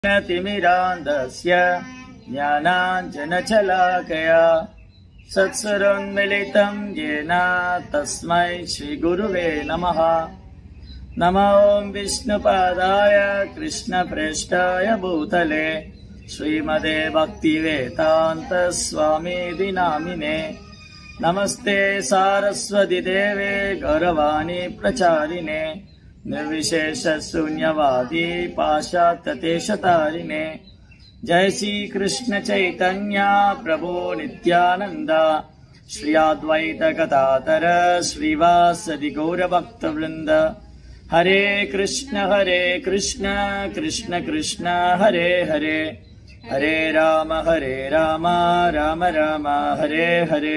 तिमिरान्धस्य ज्ञानाञ्जनशलाकया सत्सरोन्मिलितं येन तस्मै श्रीगुरुवे नमः नमो ॐ विष्णुपादाय कृष्णप्रेष्ठाय भूतले श्रीमदे भक्तिवेदान्तस्वामीति नामिने नमस्ते सारस्वतिदेवे गौरवाणी प्रचारिणे निर्विशेषशून्यवादी पाश्चात्यदेशतारिणे जय श्री कृष्ण चैतन्य प्रभो नित्यानन्द श्री अद्वैत गदाधर श्रीवासदि गौरभक्तवृन्द हरे कृष्ण हरे कृष्ण कृष्ण कृष्ण हरे हरे हरे राम हरे राम राम राम हरे हरे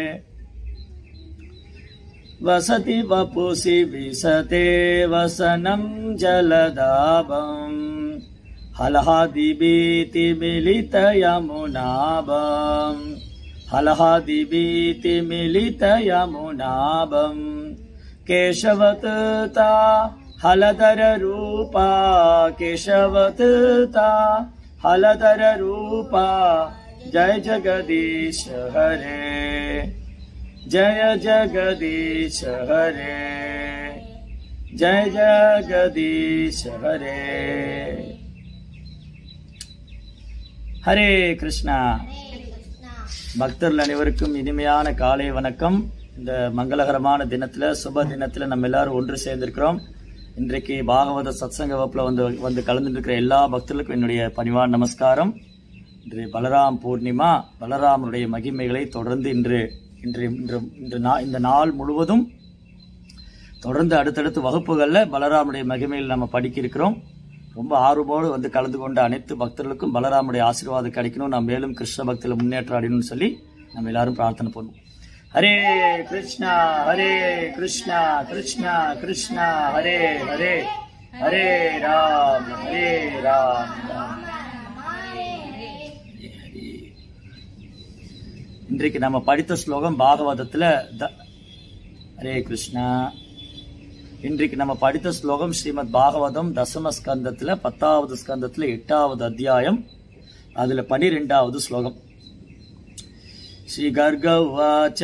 वसति वपुषि विशते वसनं जलदाभम् हलहादिभीतिमिलितयमुनाभम् हलहादिभीतिमिलितयमुनाभम् केशवतता हलधररूपा केशवतता हलधररूपा जय जगदीश हरे जय जगदीश हरे जय जगदीश हरे ஹரே கிருஷ்ணா பக்தர்கள் அனைவருக்கும் இனிமையான காலை வணக்கம் இந்த மங்களகரமான தினத்துல சுப தினத்துல நம்ம எல்லாரும் ஒன்று சேர்ந்திருக்கிறோம் இன்றைக்கு பாகவத சத்சங்க வகுப்புல வந்து வந்து கலந்துட்டு இருக்கிற எல்லா பக்தர்களுக்கும் என்னுடைய பணிவான நமஸ்காரம் இன்று பலராம் பூர்ணிமா பலராமனுடைய மகிமைகளை தொடர்ந்து இன்று இன்று இன்று இன்று நா இந்த நாள் முழுவதும் தொடர்ந்து அடுத்தடுத்து வகுப்புகளில் பலராமுடைய மகிமையில் நம்ம படிக்க இருக்கிறோம் ரொம்ப ஆர்வமோடு வந்து கலந்து கொண்ட அனைத்து பக்தர்களுக்கும் பலராமுடைய ஆசீர்வாதம் கிடைக்கணும் நாம் மேலும் கிருஷ்ண பக்தியில் முன்னேற்றம் அடையணும்னு சொல்லி நம்ம எல்லாரும் பிரார்த்தனை பண்ணுவோம் ஹரே கிருஷ்ணா ஹரே கிருஷ்ணா கிருஷ்ணா கிருஷ்ணா ஹரே ஹரே ஹரே ராம் ஹரே ராம் ராம் இன்றைக்கு நம்ம படித்த ஸ்லோகம் பாகவதத்துல த- ஹரே கிருஷ்ணா இன்றைக்கு நம்ம படித்த ஸ்லோகம் ஸ்ரீமத் பாகவதம் தசம ஸ்கந்தத்துல பத்தாவது ஸ்கந்தத்துல எட்டாவது அத்தியாயம் அதுல பனிரெண்டாவது ஸ்லோகம் ஸ்ரீ கர்கவாச்ச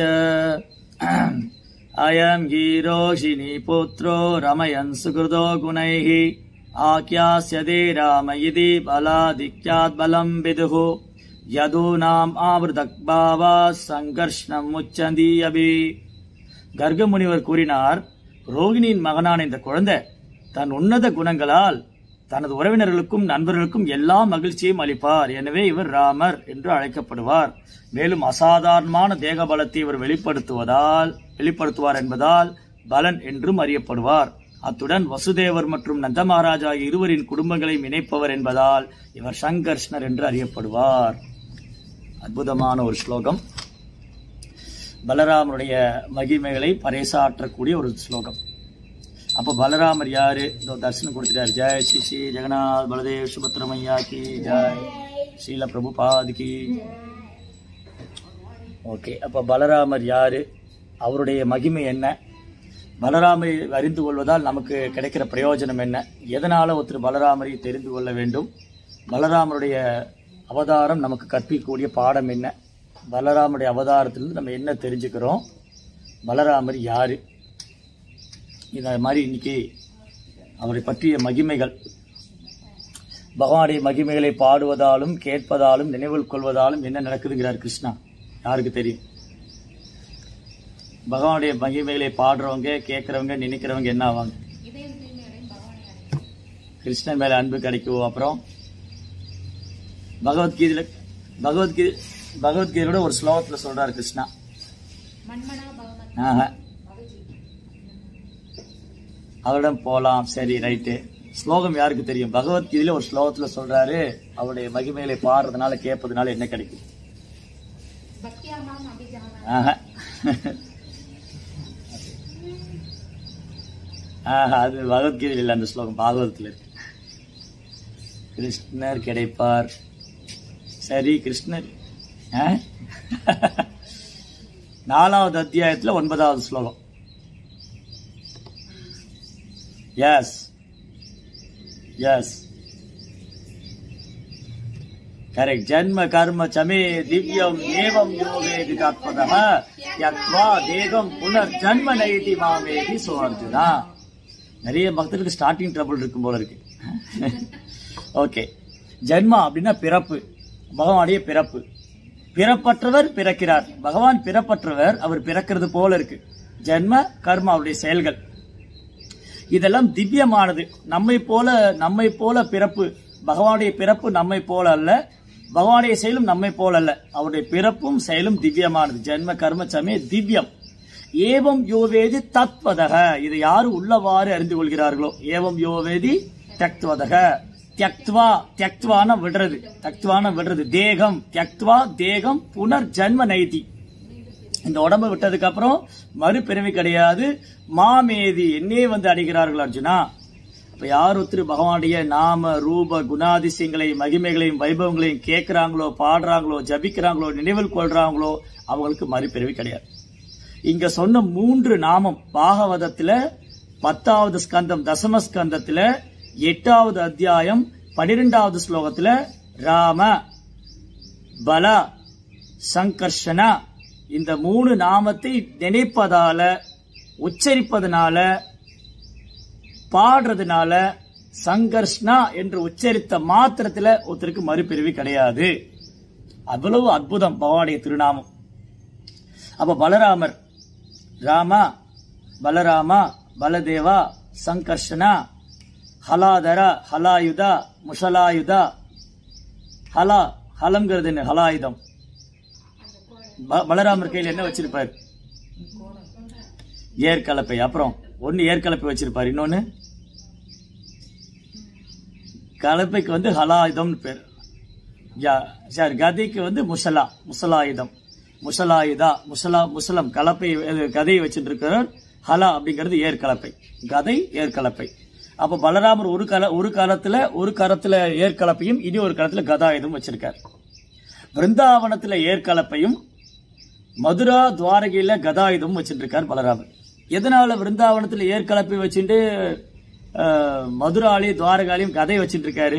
அயம் ஹீரோஷினி புத்ரோ ரமயன் சுகிருதோ குணைः ஆக்யாஸ்யதே ராம இதி பலாதிக்யாத் பலம் விதுः யதூனாம் ஆவృதக்பாவா சங்கர்ஷ்ணம் முச்சந்தி அபி கர்க முனிவர் கூறினார் ரோகிணியின் மகனான இந்த குழந்தை தன் உன்னத குணங்களால் தனது உறவினர்களுக்கும் நண்பர்களுக்கும் எல்லா மகிழ்ச்சியும் அளிப்பார் எனவே இவர் ராமர் என்று அழைக்கப்படுவார் மேலும் அசாதாரணமான தேக பலத்தை இவர் வெளிப்படுத்துவதால் வெளிப்படுத்துவார் என்பதால் பலன் என்றும் அறியப்படுவார் அத்துடன் வசுதேவர் மற்றும் நந்த மகாராஜ் ஆகிய இருவரின் குடும்பங்களையும் இணைப்பவர் என்பதால் இவர் சங்கர்ஷ்ணர் என்று அறியப்படுவார் அற்புதமான ஒரு ஸ்லோகம் பலராமருடைய மகிமைகளை பறைசாற்றக்கூடிய ஒரு ஸ்லோகம் அப்போ பலராமர் யாரு இதோ தரிசனம் கொடுத்துட்டார் ஜெய் ஸ்ரீ ஸ்ரீ ஜெகநாத் பலதேவ் சுபத்ரமையா கி ஜெய் ஸ்ரீல பிரபுபாத் கி ஓகே அப்போ பலராமர் யாரு அவருடைய மகிமை என்ன பலராமரை அறிந்து கொள்வதால் நமக்கு கிடைக்கிற பிரயோஜனம் என்ன எதனால ஒருத்தர் பலராமரை தெரிந்து கொள்ள வேண்டும் பலராமருடைய அவதாரம் நமக்கு கற்பிக்கக்கூடிய பாடம் என்ன பலராமருடைய அவதாரத்திலிருந்து நம்ம என்ன தெரிஞ்சுக்கிறோம் பலராமர் யாரு இந்த மாதிரி இன்னைக்கு அவரை பற்றிய மகிமைகள் பகவானுடைய மகிமைகளை பாடுவதாலும் கேட்பதாலும் நினைவில் கொள்வதாலும் என்ன நடக்குதுங்கிறார் கிருஷ்ணா யாருக்கு தெரியும் பகவானுடைய மகிமைகளை பாடுறவங்க கேட்கறவங்க நினைக்கிறவங்க என்ன ஆவாங்க கிருஷ்ணன் மேல அன்பு கிடைக்கும் அப்புறம் பகவத்கீதையில பகவத்கீதை பகவத்கீதையோட ஒரு ஸ்லோகத்துல சொல்றாரு கிருஷ்ணா ஆஹா. அவரிடம் போலாம் சரி ரைட்டு ஸ்லோகம் யாருக்கு தெரியும் பகவத்கீதையில ஒரு ஸ்லோகத்துல சொல்றாரு அவருடைய மகிமைகளை பாடுறதுனால கேட்பதுனால என்ன கிடைக்கும் ஆஹா. ஆஹா, அது பகவத்கீதையில் இல்லை அந்த ஸ்லோகம் பாகவதத்தில் இருக்கு கிருஷ்ணர் கிடைப்பார் சரி கிருஷ்ணர் ஆ? நாலாவது அத்தியாயத்துல ஒன்பதாவது ஸ்லோகம் எஸ் எஸ் கரெக்ட் ஜன்ம கர்ம சமே திவ்யம் ஏவம் யோவேதி தத்பதः யக்வா தேகம் புனர் ஜன்ம நைதி மாமேதி சோ அர்ஜுனா நிறைய பக்தர்களுக்கு ஸ்டார்டிங் ட்ரபிள் இருக்கும் போல இருக்கு ஓகே ஜன்மா அப்படின்னா பிறப்பு பகவானுடைய பிறப்பு பிறப்பற்றவர் பிறக்கிறார் பகவான் பிறப்பற்றவர் அவர் பிறக்கிறது போல இருக்கு ஜென்ம கர்மா அவருடைய செயல்கள் இதெல்லாம் திவ்யமானது நம்மை போல நம்மை போல பிறப்பு பகவானுடைய பிறப்பு நம்மை போல அல்ல பகவானுடைய செயலும் நம்மை போல அல்ல அவருடைய பிறப்பும் செயலும் திவ்யமானது ஜென்ம கர்ம சமய திவ்யம் ஏவம் யோவேதி தத்வதக இதை யாரு உள்ளவாறு அறிந்து கொள்கிறார்களோ ஏவம் யோவேதி தக்வதக தியக்துவா தியக்துவான விடுறது தக்துவான விடுறது தேகம் தியக்துவா தேகம் புனர் ஜன்ம நைதி இந்த உடம்பை விட்டதுக்கு அப்புறம் மறுபிறவி கிடையாது மாமேதி என்னே வந்து அடைகிறார்கள் அர்ஜுனா இப்ப யார் ஒருத்தர் பகவானுடைய நாம ரூப குணாதிசயங்களையும் மகிமைகளையும் வைபவங்களையும் கேட்கிறாங்களோ பாடுறாங்களோ ஜபிக்கிறாங்களோ நினைவில் கொள்றாங்களோ அவங்களுக்கு மறுபிறவி கிடையாது இங்க சொன்ன மூன்று நாமம் பாகவதத்துல பத்தாவது ஸ்கந்தம் தசம ஸ்கந்தத்துல எட்டாவது அத்தியாயம் பனிரெண்டாவது ஸ்லோகத்துல ராம பல சங்கர்ஷனா இந்த மூணு நாமத்தை நினைப்பதால உச்சரிப்பதனால பாடுறதுனால சங்கர்ஷ்ணா என்று உச்சரித்த மாத்திரத்துல ஒருத்தருக்கு மறுபிரிவு கிடையாது அவ்வளவு அற்புதம் பகவானுடைய திருநாமம் அப்ப பலராமர் ராமா பலராமா பலதேவா சங்கர்ஷனா ஹலாதர ஹலாயுதா முஷலாயுதா ஹலா ஹலம்ங்கிறது என்ன ஹலாயுதம் ப- பலராமர் கையில் என்ன வச்சிருப்பார் ஏற்கலப்பை அப்புறம் ஒன்னு ஏற்கலப்பை வச்சிருப்பார் இன்னொன்னு கலப்பைக்கு வந்து ஹலாயுதம்னு பேர் யா சார் கதைக்கு வந்து முசலா முசலாயுதம் முசலாயுதா முசலா முசலம் கலப்பை இது கதையை வச்சுட்டு இருக்கிறார் ஹலா அப்படிங்கிறது ஏற்கலப்பை கதை ஏற்கலப்பை அப்ப பலராமர் ஒரு கல ஒரு காலத்துல ஒரு கரத்துல ஏற்கலப்பையும் இனி ஒரு காலத்துல கதாயுதம் வச்சிருக்கார் பிருந்தாவனத்துல ஏற்கலப்பையும் மதுரா துவாரகையில கதாயுதம் வச்சுட்டு இருக்கார் பலராமர் எதனால விருந்தாவனத்துல ஏற்கலப்பை வச்சுட்டு அஹ், மதுராலையும் துவாரகாலையும் கதை வச்சுட்டு இருக்காரு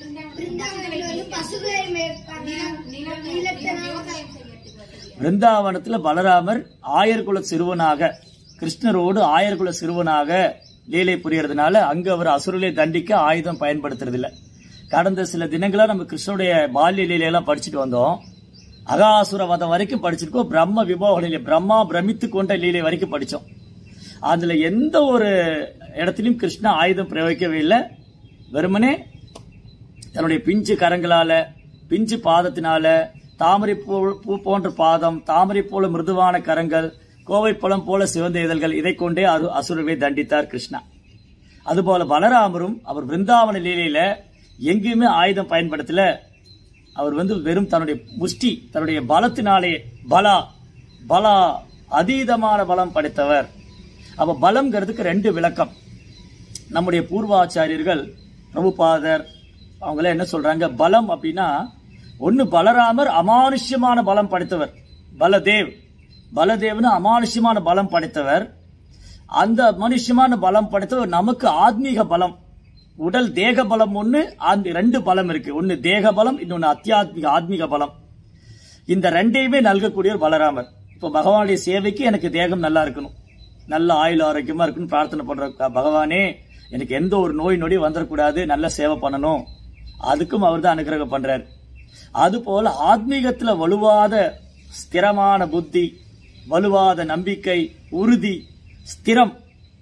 பிருந்தாவனத்துல பலராமர் ஆயர்குல சிறுவனாக கிருஷ்ணரோடு ஆயர்குல சிறுவனாக லீலை புரியறதுனால அங்க அவர் அசுரலை தண்டிக்க ஆயுதம் பயன்படுத்துறது இல்ல கடந்த சில தினங்களா நம்ம கிருஷ்ணனுடைய பால்ய லீலையெல்லாம் படிச்சுட்டு வந்தோம் அகாசுர வதம் வரைக்கும் படிச்சிருக்கோம் பிரம்ம விபோக லீலை பிரம்மா பிரமித்து கொண்ட லீலை வரைக்கும் படிச்சோம் அதுல எந்த ஒரு இடத்திலும் கிருஷ்ணா ஆயுதம் பிரயோகிக்கவே இல்லை வெறுமனே தன்னுடைய பிஞ்சு கரங்களால பிஞ்சு பாதத்தினால தாமரை பூ பூ போன்ற பாதம் தாமரை போல மிருதுவான கரங்கள் கோவை பழம் போல சிவந்த இதழ்கள் இதை கொண்டே அரு அசுரவை தண்டித்தார் கிருஷ்ணா அதுபோல பலராமரும் அவர் பிருந்தாவன லீலையில எங்கேயுமே ஆயுதம் பயன்படுத்தல அவர் வந்து வெறும் தன்னுடைய முஷ்டி தன்னுடைய பலத்தினாலே பலா பலா அதீதமான பலம் படைத்தவர் அப்ப பலம்ங்கிறதுக்கு ரெண்டு விளக்கம் நம்முடைய பூர்வாச்சாரியர்கள் பிரபுபாதர் அவங்கள என்ன சொல்றாங்க பலம் அப்படின்னா ஒன்னு பலராமர் அமானுஷ்யமான பலம் படைத்தவர் பலதேவ் பலதேவ்னு அமானுஷ்யமான பலம் படைத்தவர் அந்த மனுஷ்யமான பலம் படைத்தவர் நமக்கு ஆத்மீக பலம் உடல் தேக பலம் ஒண்ணு அந்த ரெண்டு பலம் இருக்கு ஒன்னு தேக பலம் இன்னொன்னு அத்தியாத்மிக ஆத்மீக பலம் இந்த ரெண்டையுமே நல்கக்கூடியவர் பலராமர் இப்போ பகவானுடைய சேவைக்கு எனக்கு தேகம் நல்லா இருக்கணும் நல்ல ஆயுள் ஆரோக்கியமா இருக்குன்னு பிரார்த்தனை பண்ற க- பகவானே எனக்கு எந்த ஒரு நோய் நொடி வந்துடக்கூடாது நல்ல சேவை பண்ணணும் அதுக்கும் அவர் தான் அனுகிரகம் பண்றார் அது போல ஆத்மீகத்துல வலுவாத ஸ்திரமான புத்தி வலுவாத நம்பிக்கை உறுதி ஸ்திரம்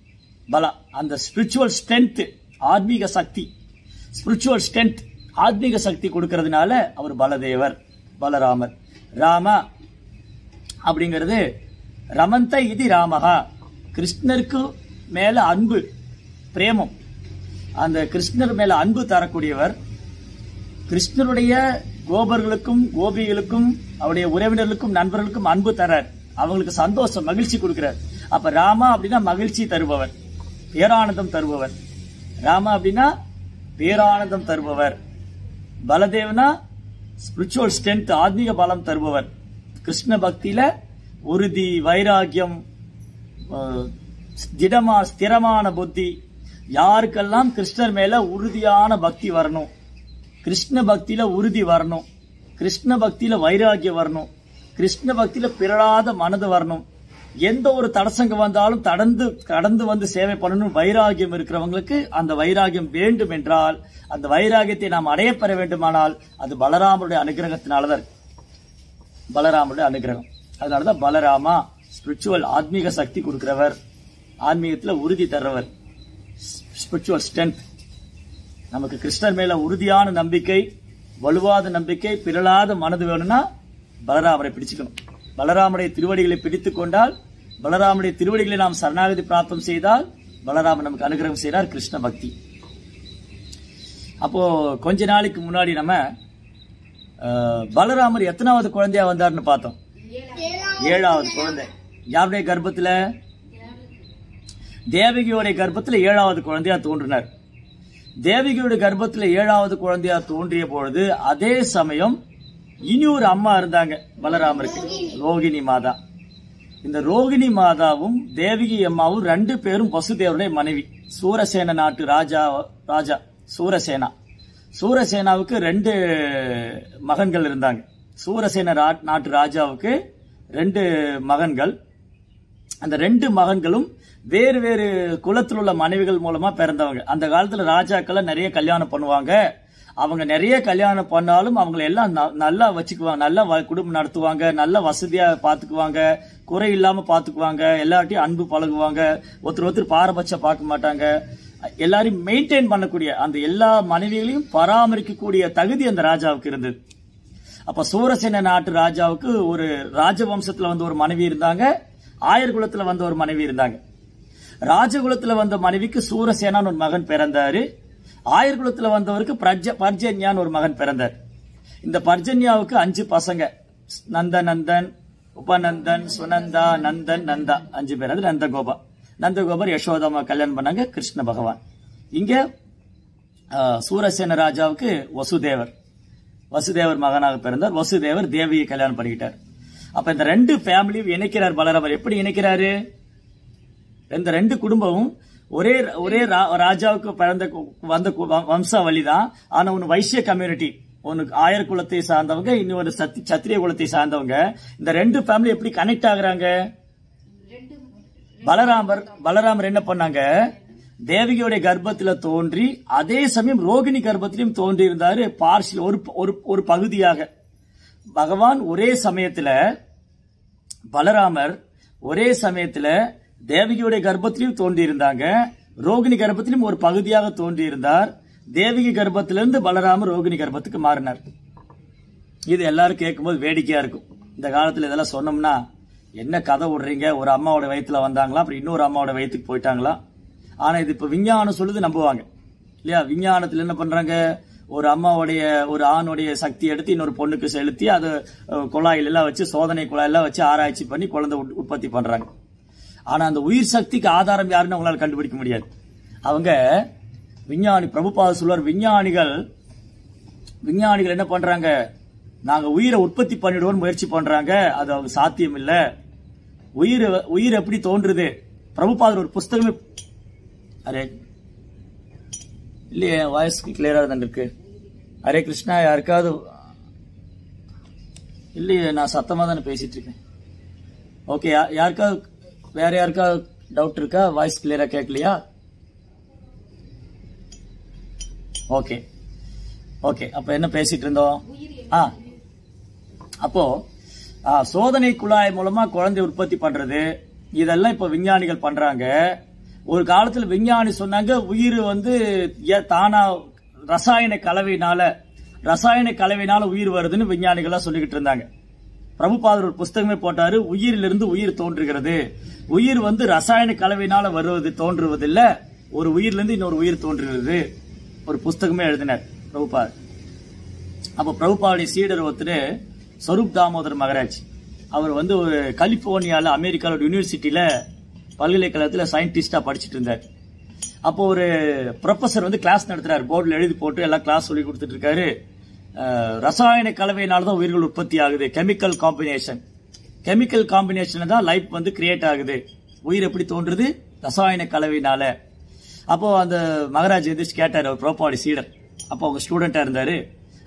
பல அந்த ஸ்பிரிச்சுவல் ஸ்ட்ரென்த் ஆத்மீக சக்தி ஸ்பிரிச்சுவல் ஸ்ட்ரென்த் ஆத்மீக சக்தி கொடுக்கறதுனால அவர் பலதேவர் பலராமர் ராம அப்படிங்கிறது ரமந்த இது ராமகா கிருஷ்ணருக்கு மேல அன்பு பிரேமம் அந்த கிருஷ்ணர் மேல அன்பு தரக்கூடியவர் கிருஷ்ணருடைய கோபர்களுக்கும் கோபிகளுக்கும் அவருடைய உறவினர்களுக்கும் நண்பர்களுக்கும் அன்பு தரார் அவங்களுக்கு சந்தோஷம் மகிழ்ச்சி கொடுக்கிறார் அப்ப ராமா அப்படின்னா மகிழ்ச்சி தருபவர் பேரானந்தம் தருபவர் ராமா அப்படின்னா பேரானந்தம் தருபவர் பலதேவனா ஸ்பிரிச்சுவல் ஸ்ட்ரென்த் ஆத்மீக பலம் தருபவர் கிருஷ்ண பக்தியில உறுதி வைராகியம் அஹ், திடமா ஸ்திரமான புத்தி யாருக்கெல்லாம் கிருஷ்ணர் மேல உறுதியான பக்தி வரணும் கிருஷ்ண பக்தியில உறுதி வரணும் கிருஷ்ண பக்தியில வைராகியம் வரணும் கிருஷ்ண பக்தியில பிறழாத மனது வரணும் எந்த ஒரு தடசங்க வந்தாலும் கடந்து கடந்து வந்து சேவை பண்ணணும் வைராகியம் இருக்கிறவங்களுக்கு அந்த வைராகியம் வேண்டும் என்றால் அந்த வைராகியத்தை நாம் அடைய பெற வேண்டுமானால் அது பலராமருடைய அனுகிரகத்தினாலதான் இருக்கு. பலராமருடைய அனுகிரகம் அதனாலதான் பலராமா ஸ்பிரிச்சுவல் ஆத்மீக சக்தி கொடுக்கிறவர் ஆன்மீகத்துல உறுதி தர்றவர் ஸ்பிரிச்சுவல் ஸ்ட்ரென்த் நமக்கு கிருஷ்ணர் மேல உறுதியான நம்பிக்கை வலுவாத நம்பிக்கை பிறளாத மனது வேணும்னா பலராமரை பிடிச்சுக்கணும் பலராமருடைய திருவடிகளை பிடித்துக் கொண்டால் பலராமருடைய திருவடிகளை நாம் சரணாகதி பிராப்தம் செய்தால் பலராமர் நமக்கு அனுகிரகம் செய்கிறார் கிருஷ்ண பக்தி அப்போ கொஞ்ச நாளைக்கு முன்னாடி நம்ம அஹ், பலராமர் எத்தனாவது குழந்தையா வந்தார்னு பார்த்தோம் ஏழாவது குழந்தை யாருடைய கர்ப்பத்துல தேவகியோடைய கர்ப்பத்துல ஏழாவது குழந்தையா தோன்றினார் தேவகியோட கர்ப்பத்துல ஏழாவது குழந்தையா தோன்றிய பொழுது அதே சமயம் இனி ஒரு அம்மா இருந்தாங்க பலராமருக்கு ரோகிணி மாதா இந்த ரோகிணி மாதாவும் தேவகி அம்மாவும் ரெண்டு பேரும் வசுதேவருடைய மனைவி சூரசேன நாட்டு ராஜா ராஜா சூரசேனா சூரசேனாவுக்கு ரெண்டு மகன்கள் இருந்தாங்க சூரசேன ரா- நாட்டு ராஜாவுக்கு ரெண்டு மகன்கள் அந்த ரெண்டு மகன்களும் வேறு வேறு குலத்தில் உள்ள மனைவிகள் மூலமா பிறந்தவங்க அந்த காலத்துல ராஜாக்களை நிறைய கல்யாணம் பண்ணுவாங்க அவங்க நிறைய கல்யாணம் பண்ணாலும் அவங்களை எல்லாம் ந- நல்லா வச்சுக்குவாங்க நல்லா வ- குடும்பம் நடத்துவாங்க நல்ல வசதியா பாத்துக்குவாங்க குறை இல்லாம பாத்துக்குவாங்க எல்லார்ட்டையும் அன்பு பழகுவாங்க ஒருத்தர் ஒருத்தர் பாரபட்சம் பார்க்க மாட்டாங்க எல்லாரையும் மெயின்டைன் பண்ணக்கூடிய அந்த எல்லா மனைவிகளையும் பராமரிக்கக்கூடிய தகுதி அந்த ராஜாவுக்கு இருந்தது அப்ப சூரசேன நாட்டு ராஜாவுக்கு ஒரு ராஜவம்சத்துல வந்து ஒரு மனைவி இருந்தாங்க ஆயர் குலத்துல வந்த ஒரு மனைவி இருந்தாங்க ராஜகுலத்துல வந்த மனைவிக்கு சூரசேனான்னு ஒரு மகன் பிறந்தாரு ஆயர் குலத்துல வந்தவருக்கு பிரஜ பர்ஜன்யான்னு ஒரு மகன் பிறந்தார் இந்த பர்ஜன்யாவுக்கு அஞ்சு பசங்க நந்த நந்தன் உபநந்தன் சுனந்தா நந்தன் நந்தா அஞ்சு பேர் அது நந்தகோபா நந்தகோபர் யசோதாமா கல்யாணம் பண்ணாங்க கிருஷ்ண பகவான் இங்க ஆஹ், சூரசேன ராஜாவுக்கு வசுதேவர் வசுதேவர் மகனாக பிறந்தார் வசுதேவர் தேவியை கல்யாணம் பண்ணிக்கிட்டார் அப்ப இந்த ரெண்டு ஃபேமிலியும் இணைக்கிறார் பலராமர் எப்படி இணைக்கிறாரு இந்த ரெண்டு குடும்பமும் ஒரே ஒரே ரா- ராஜாவுக்கு பிறந்த கு- வந்த கு- வ- வம்சாவளி தான் ஆனா ஒன்னு வைசிய கம்யூனிட்டி ஒன்னு ஆயர் குலத்தை சார்ந்தவங்க இன்னொரு சத்தி சத்திரிய குலத்தை சார்ந்தவங்க இந்த ரெண்டு ஃபேமிலி எப்படி கனெக்ட் ஆகுறாங்க பலராமர் பலராமர் என்ன பண்ணாங்க தேவகியோடைய கர்ப்பத்துல தோன்றி அதே சமயம் ரோகிணி கர்ப்பத்திலும் தோன்றி இருந்தாரு பார்ஷியல் ஒரு ஒரு ஒரு பகுதியாக பகவான் ஒரே சமயத்துல பலராமர் ஒரே சமயத்துல தேவகியுடைய கர்ப்பத்திலும் தோன்றி இருந்தாங்க ரோகிணி கர்ப்பத்திலும் ஒரு பகுதியாக தோன்றி இருந்தார் தேவகி கர்ப்பத்திலிருந்து பலராமர் ரோகிணி கர்ப்பத்துக்கு மாறினார் இது எல்லாரும் கேட்கும்போது வேடிக்கையா இருக்கும் இந்த காலத்துல இதெல்லாம் சொன்னோம்னா என்ன கதை விடுறீங்க ஒரு அம்மாவோட வயித்துல வந்தாங்களா அப்புறம் இன்னொரு அம்மாவோட வயித்துக்கு போயிட்டாங்களா ஆனா இது இப்ப விஞ்ஞானம் சொல்லுது நம்புவாங்க இல்லையா விஞ்ஞானத்துல என்ன பண்றாங்க ஒரு அம்மாவுடைய ஒரு ஆணுடைய சக்தி எடுத்து இன்னொரு பொண்ணுக்கு செலுத்தி அது அஹ், குழாயில எல்லாம் வச்சு சோதனை குழாயெல்லாம் வச்சு ஆராய்ச்சி பண்ணி குழந்தை உட்- உற்பத்தி பண்றாங்க ஆனா அந்த உயிர் சக்திக்கு ஆதாரம் யாருன்னு அவங்களால கண்டுபிடிக்க முடியாது அவங்க விஞ்ஞானி பிரபுபாத சொல்வார் விஞ்ஞானிகள் விஞ்ஞானிகள் என்ன பண்றாங்க நாங்க உயிரை உற்பத்தி பண்ணிடுவோம்னு முயற்சி பண்றாங்க அது அவங்க சாத்தியம் இல்ல உயிர் உயிர் எப்படி தோன்றுது பிரபுபாதர் ஒரு புஸ்தகமே அரே இல்லையே வாய்ஸ் கிளியரா தான் இருக்கு ஹரே கிருஷ்ணா யாருக்காவது இல்லையே நான் சத்தமா தானே பேசிட்டு இருக்கேன் ஓகே யாருக்காவது வேற யாருக்காவது டவுட் இருக்கா வாய்ஸ் கிளியரா கேட்கலையா ஓகே ஓகே அப்ப என்ன பேசிட்டு இருந்தோம் ஆ அப்போ ஆ, சோதனை குழாய் மூலமா குழந்தை உற்பத்தி பண்றது இதெல்லாம் இப்ப விஞ்ஞானிகள் பண்றாங்க ஒரு காலத்துல விஞ்ஞானி சொன்னாங்க உயிர் வந்து ஏ- தானா ரசாயன கலவையினால ரசாயன கலவையினால உயிர் வருதுன்னு விஞ்ஞானிகள்லாம் சொல்லிக்கிட்டு இருந்தாங்க பிரபுபாதர் ஒரு புஸ்தகமே போட்டாரு உயிரிலிருந்து உயிர் தோன்றுகிறது உயிர் வந்து ரசாயன கலவையினால வருவது தோன்றுவதில்ல ஒரு உயிரிலிருந்து இன்னொரு உயிர் தோன்றுகிறது ஒரு புஸ்தகமே எழுதினார் பிரபுபாதர் அப்ப பிரபுபாவுடைய சீடர் ஒருத்தர் ஸ்வரூப் தாமோதர் மகராஜ் அவர் வந்து ஒரு கலிபோர்னியால அமெரிக்காவோட யூனிவர்சிட்டியில பல்கலைக்கழகத்துல சயின்டிஸ்டா படிச்சிட்டு இருந்தார் அப்போ ஒரு ப்ரொஃபசர் வந்து கிளாஸ் நடத்துறாரு போர்டில் எழுதி போட்டு எல்லாம் கிளாஸ் சொல்லி கொடுத்துட்டு இருக்காரு அஹ், ரசாயன கலவையினால தான் உயிர்கள் உற்பத்தி ஆகுது கெமிக்கல் காம்பினேஷன் கெமிக்கல் காம்பினேஷன் தான் லைஃப் வந்து கிரியேட் ஆகுது உயிர் எப்படி தோன்றுது ரசாயன கலவையினால அப்போ அந்த மகராஜ் எதிர்த்து கேட்டார் அவர் ப்ரோபாடி சீடர் அப்போ அவங்க ஸ்டூடெண்டா இருந்தாரு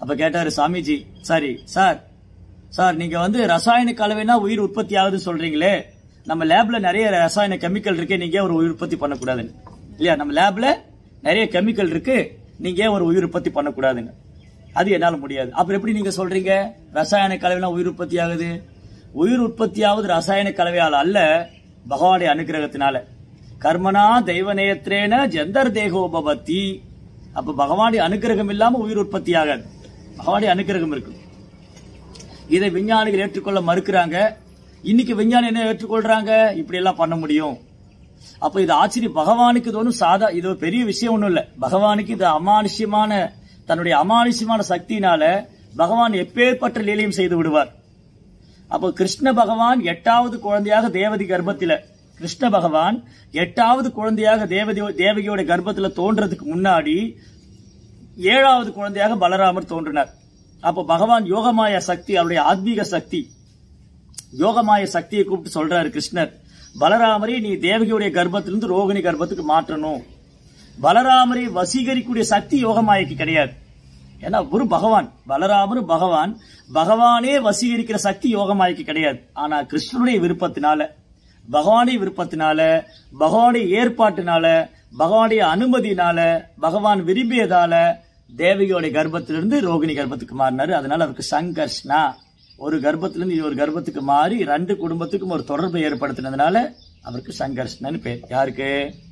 அப்ப கேட்டாரு சாமிஜி சாரி சார் சார் நீங்க வந்து ரசாயன கலவைனா உயிர் உற்பத்தி ஆகுதுன்னு சொல்றீங்களே நம்ம லேப்ல நிறைய ரசாயன கெமிக்கல் இருக்கே நீங்க ஏன் ஒரு உயிர் உற்பத்தி பண்ணக்கூடாதுன்னு இல்லையா நம்ம லேப்ல நிறைய கெமிக்கல் இருக்கு நீங்க ஏன் ஒரு உயிர் உற்பத்தி பண்ணக்கூடாதுன்னு அது என்னால முடியாது அப்புறம் எப்படி நீங்க சொல்றீங்க ரசாயன கலவைனா உயிர் உற்பத்தி ஆகுது உயிர் உற்பத்தி ஆகுது ரசாயன கலவையால் அல்ல பகவானுடைய அனுகிரகத்தினால கர்மனா தெய்வ நேயத்திரேன ஜந்தர் தேகோபவத்தி அப்ப பகவானுடைய அனுகிரகம் இல்லாம உயிர் உற்பத்தி ஆகாது பகவானுடைய அனுகிரகம் இருக்கு இதை விஞ்ஞானிகள் ஏற்றுக்கொள்ள மறுக்கிறாங்க இன்னைக்கு விஞ்ஞானி என்ன ஏற்றுக்கொள்றாங்க இப்படி எல்லாம் பண்ண முடியும் அப்ப இது ஆச்சரியம் பகவானுக்கு இது ஒன்றும் சாதா இது ஒரு பெரிய விஷயம் ஒண்ணும் இல்ல பகவானுக்கு இது அமானுஷ்யமான தன்னுடைய அமானுஷ்யமான சக்தியினால பகவான் எப்பேற்பட்ட லீலையும் செய்து விடுவார் அப்போ கிருஷ்ண பகவான் எட்டாவது குழந்தையாக தேவதி கர்ப்பத்தில கிருஷ்ண பகவான் எட்டாவது குழந்தையாக தேவதி தேவகியோட கர்ப்பத்துல தோன்றதுக்கு முன்னாடி ஏழாவது குழந்தையாக பலராமர் தோன்றினார் அப்போ பகவான் யோகமாய சக்தி அவருடைய ஆத்மீக சக்தி யோகமாய சக்தியை கூப்பிட்டு சொல்றாரு கிருஷ்ணர் பலராமரை நீ தேவகியுடைய கர்ப்பத்திலிருந்து ரோகிணி கர்ப்பத்துக்கு மாற்றணும் பலராமரை வசீகரிக்கக்கூடிய சக்தி யோகமாயக்கு கிடையாது ஏன்னா ஒரு பகவான் பலராமர் பகவான் பகவானே வசீகரிக்கிற சக்தி யோகமாய்க்கு கிடையாது ஆனா கிருஷ்ணனுடைய விருப்பத்தினால பகவானுடைய விருப்பத்தினால பகவானுடைய ஏற்பாட்டினால பகவானுடைய அனுமதியினால பகவான் விரும்பியதால தேவகியோட கர்ப்பத்திலிருந்து ரோகிணி கர்ப்பத்துக்கு மாறினாரு அதனால அவருக்கு சங்கர்ஷ்ணா ஒரு கர்ப்பத்திலிருந்து இன்னொரு கர்ப்பத்துக்கு மாறி ரெண்டு குடும்பத்துக்கும் ஒரு தொடர்பை ஏற்படுத்தினதுனால அவருக்கு சங்கர்ஷ்ணன் பேர் யாருக்கு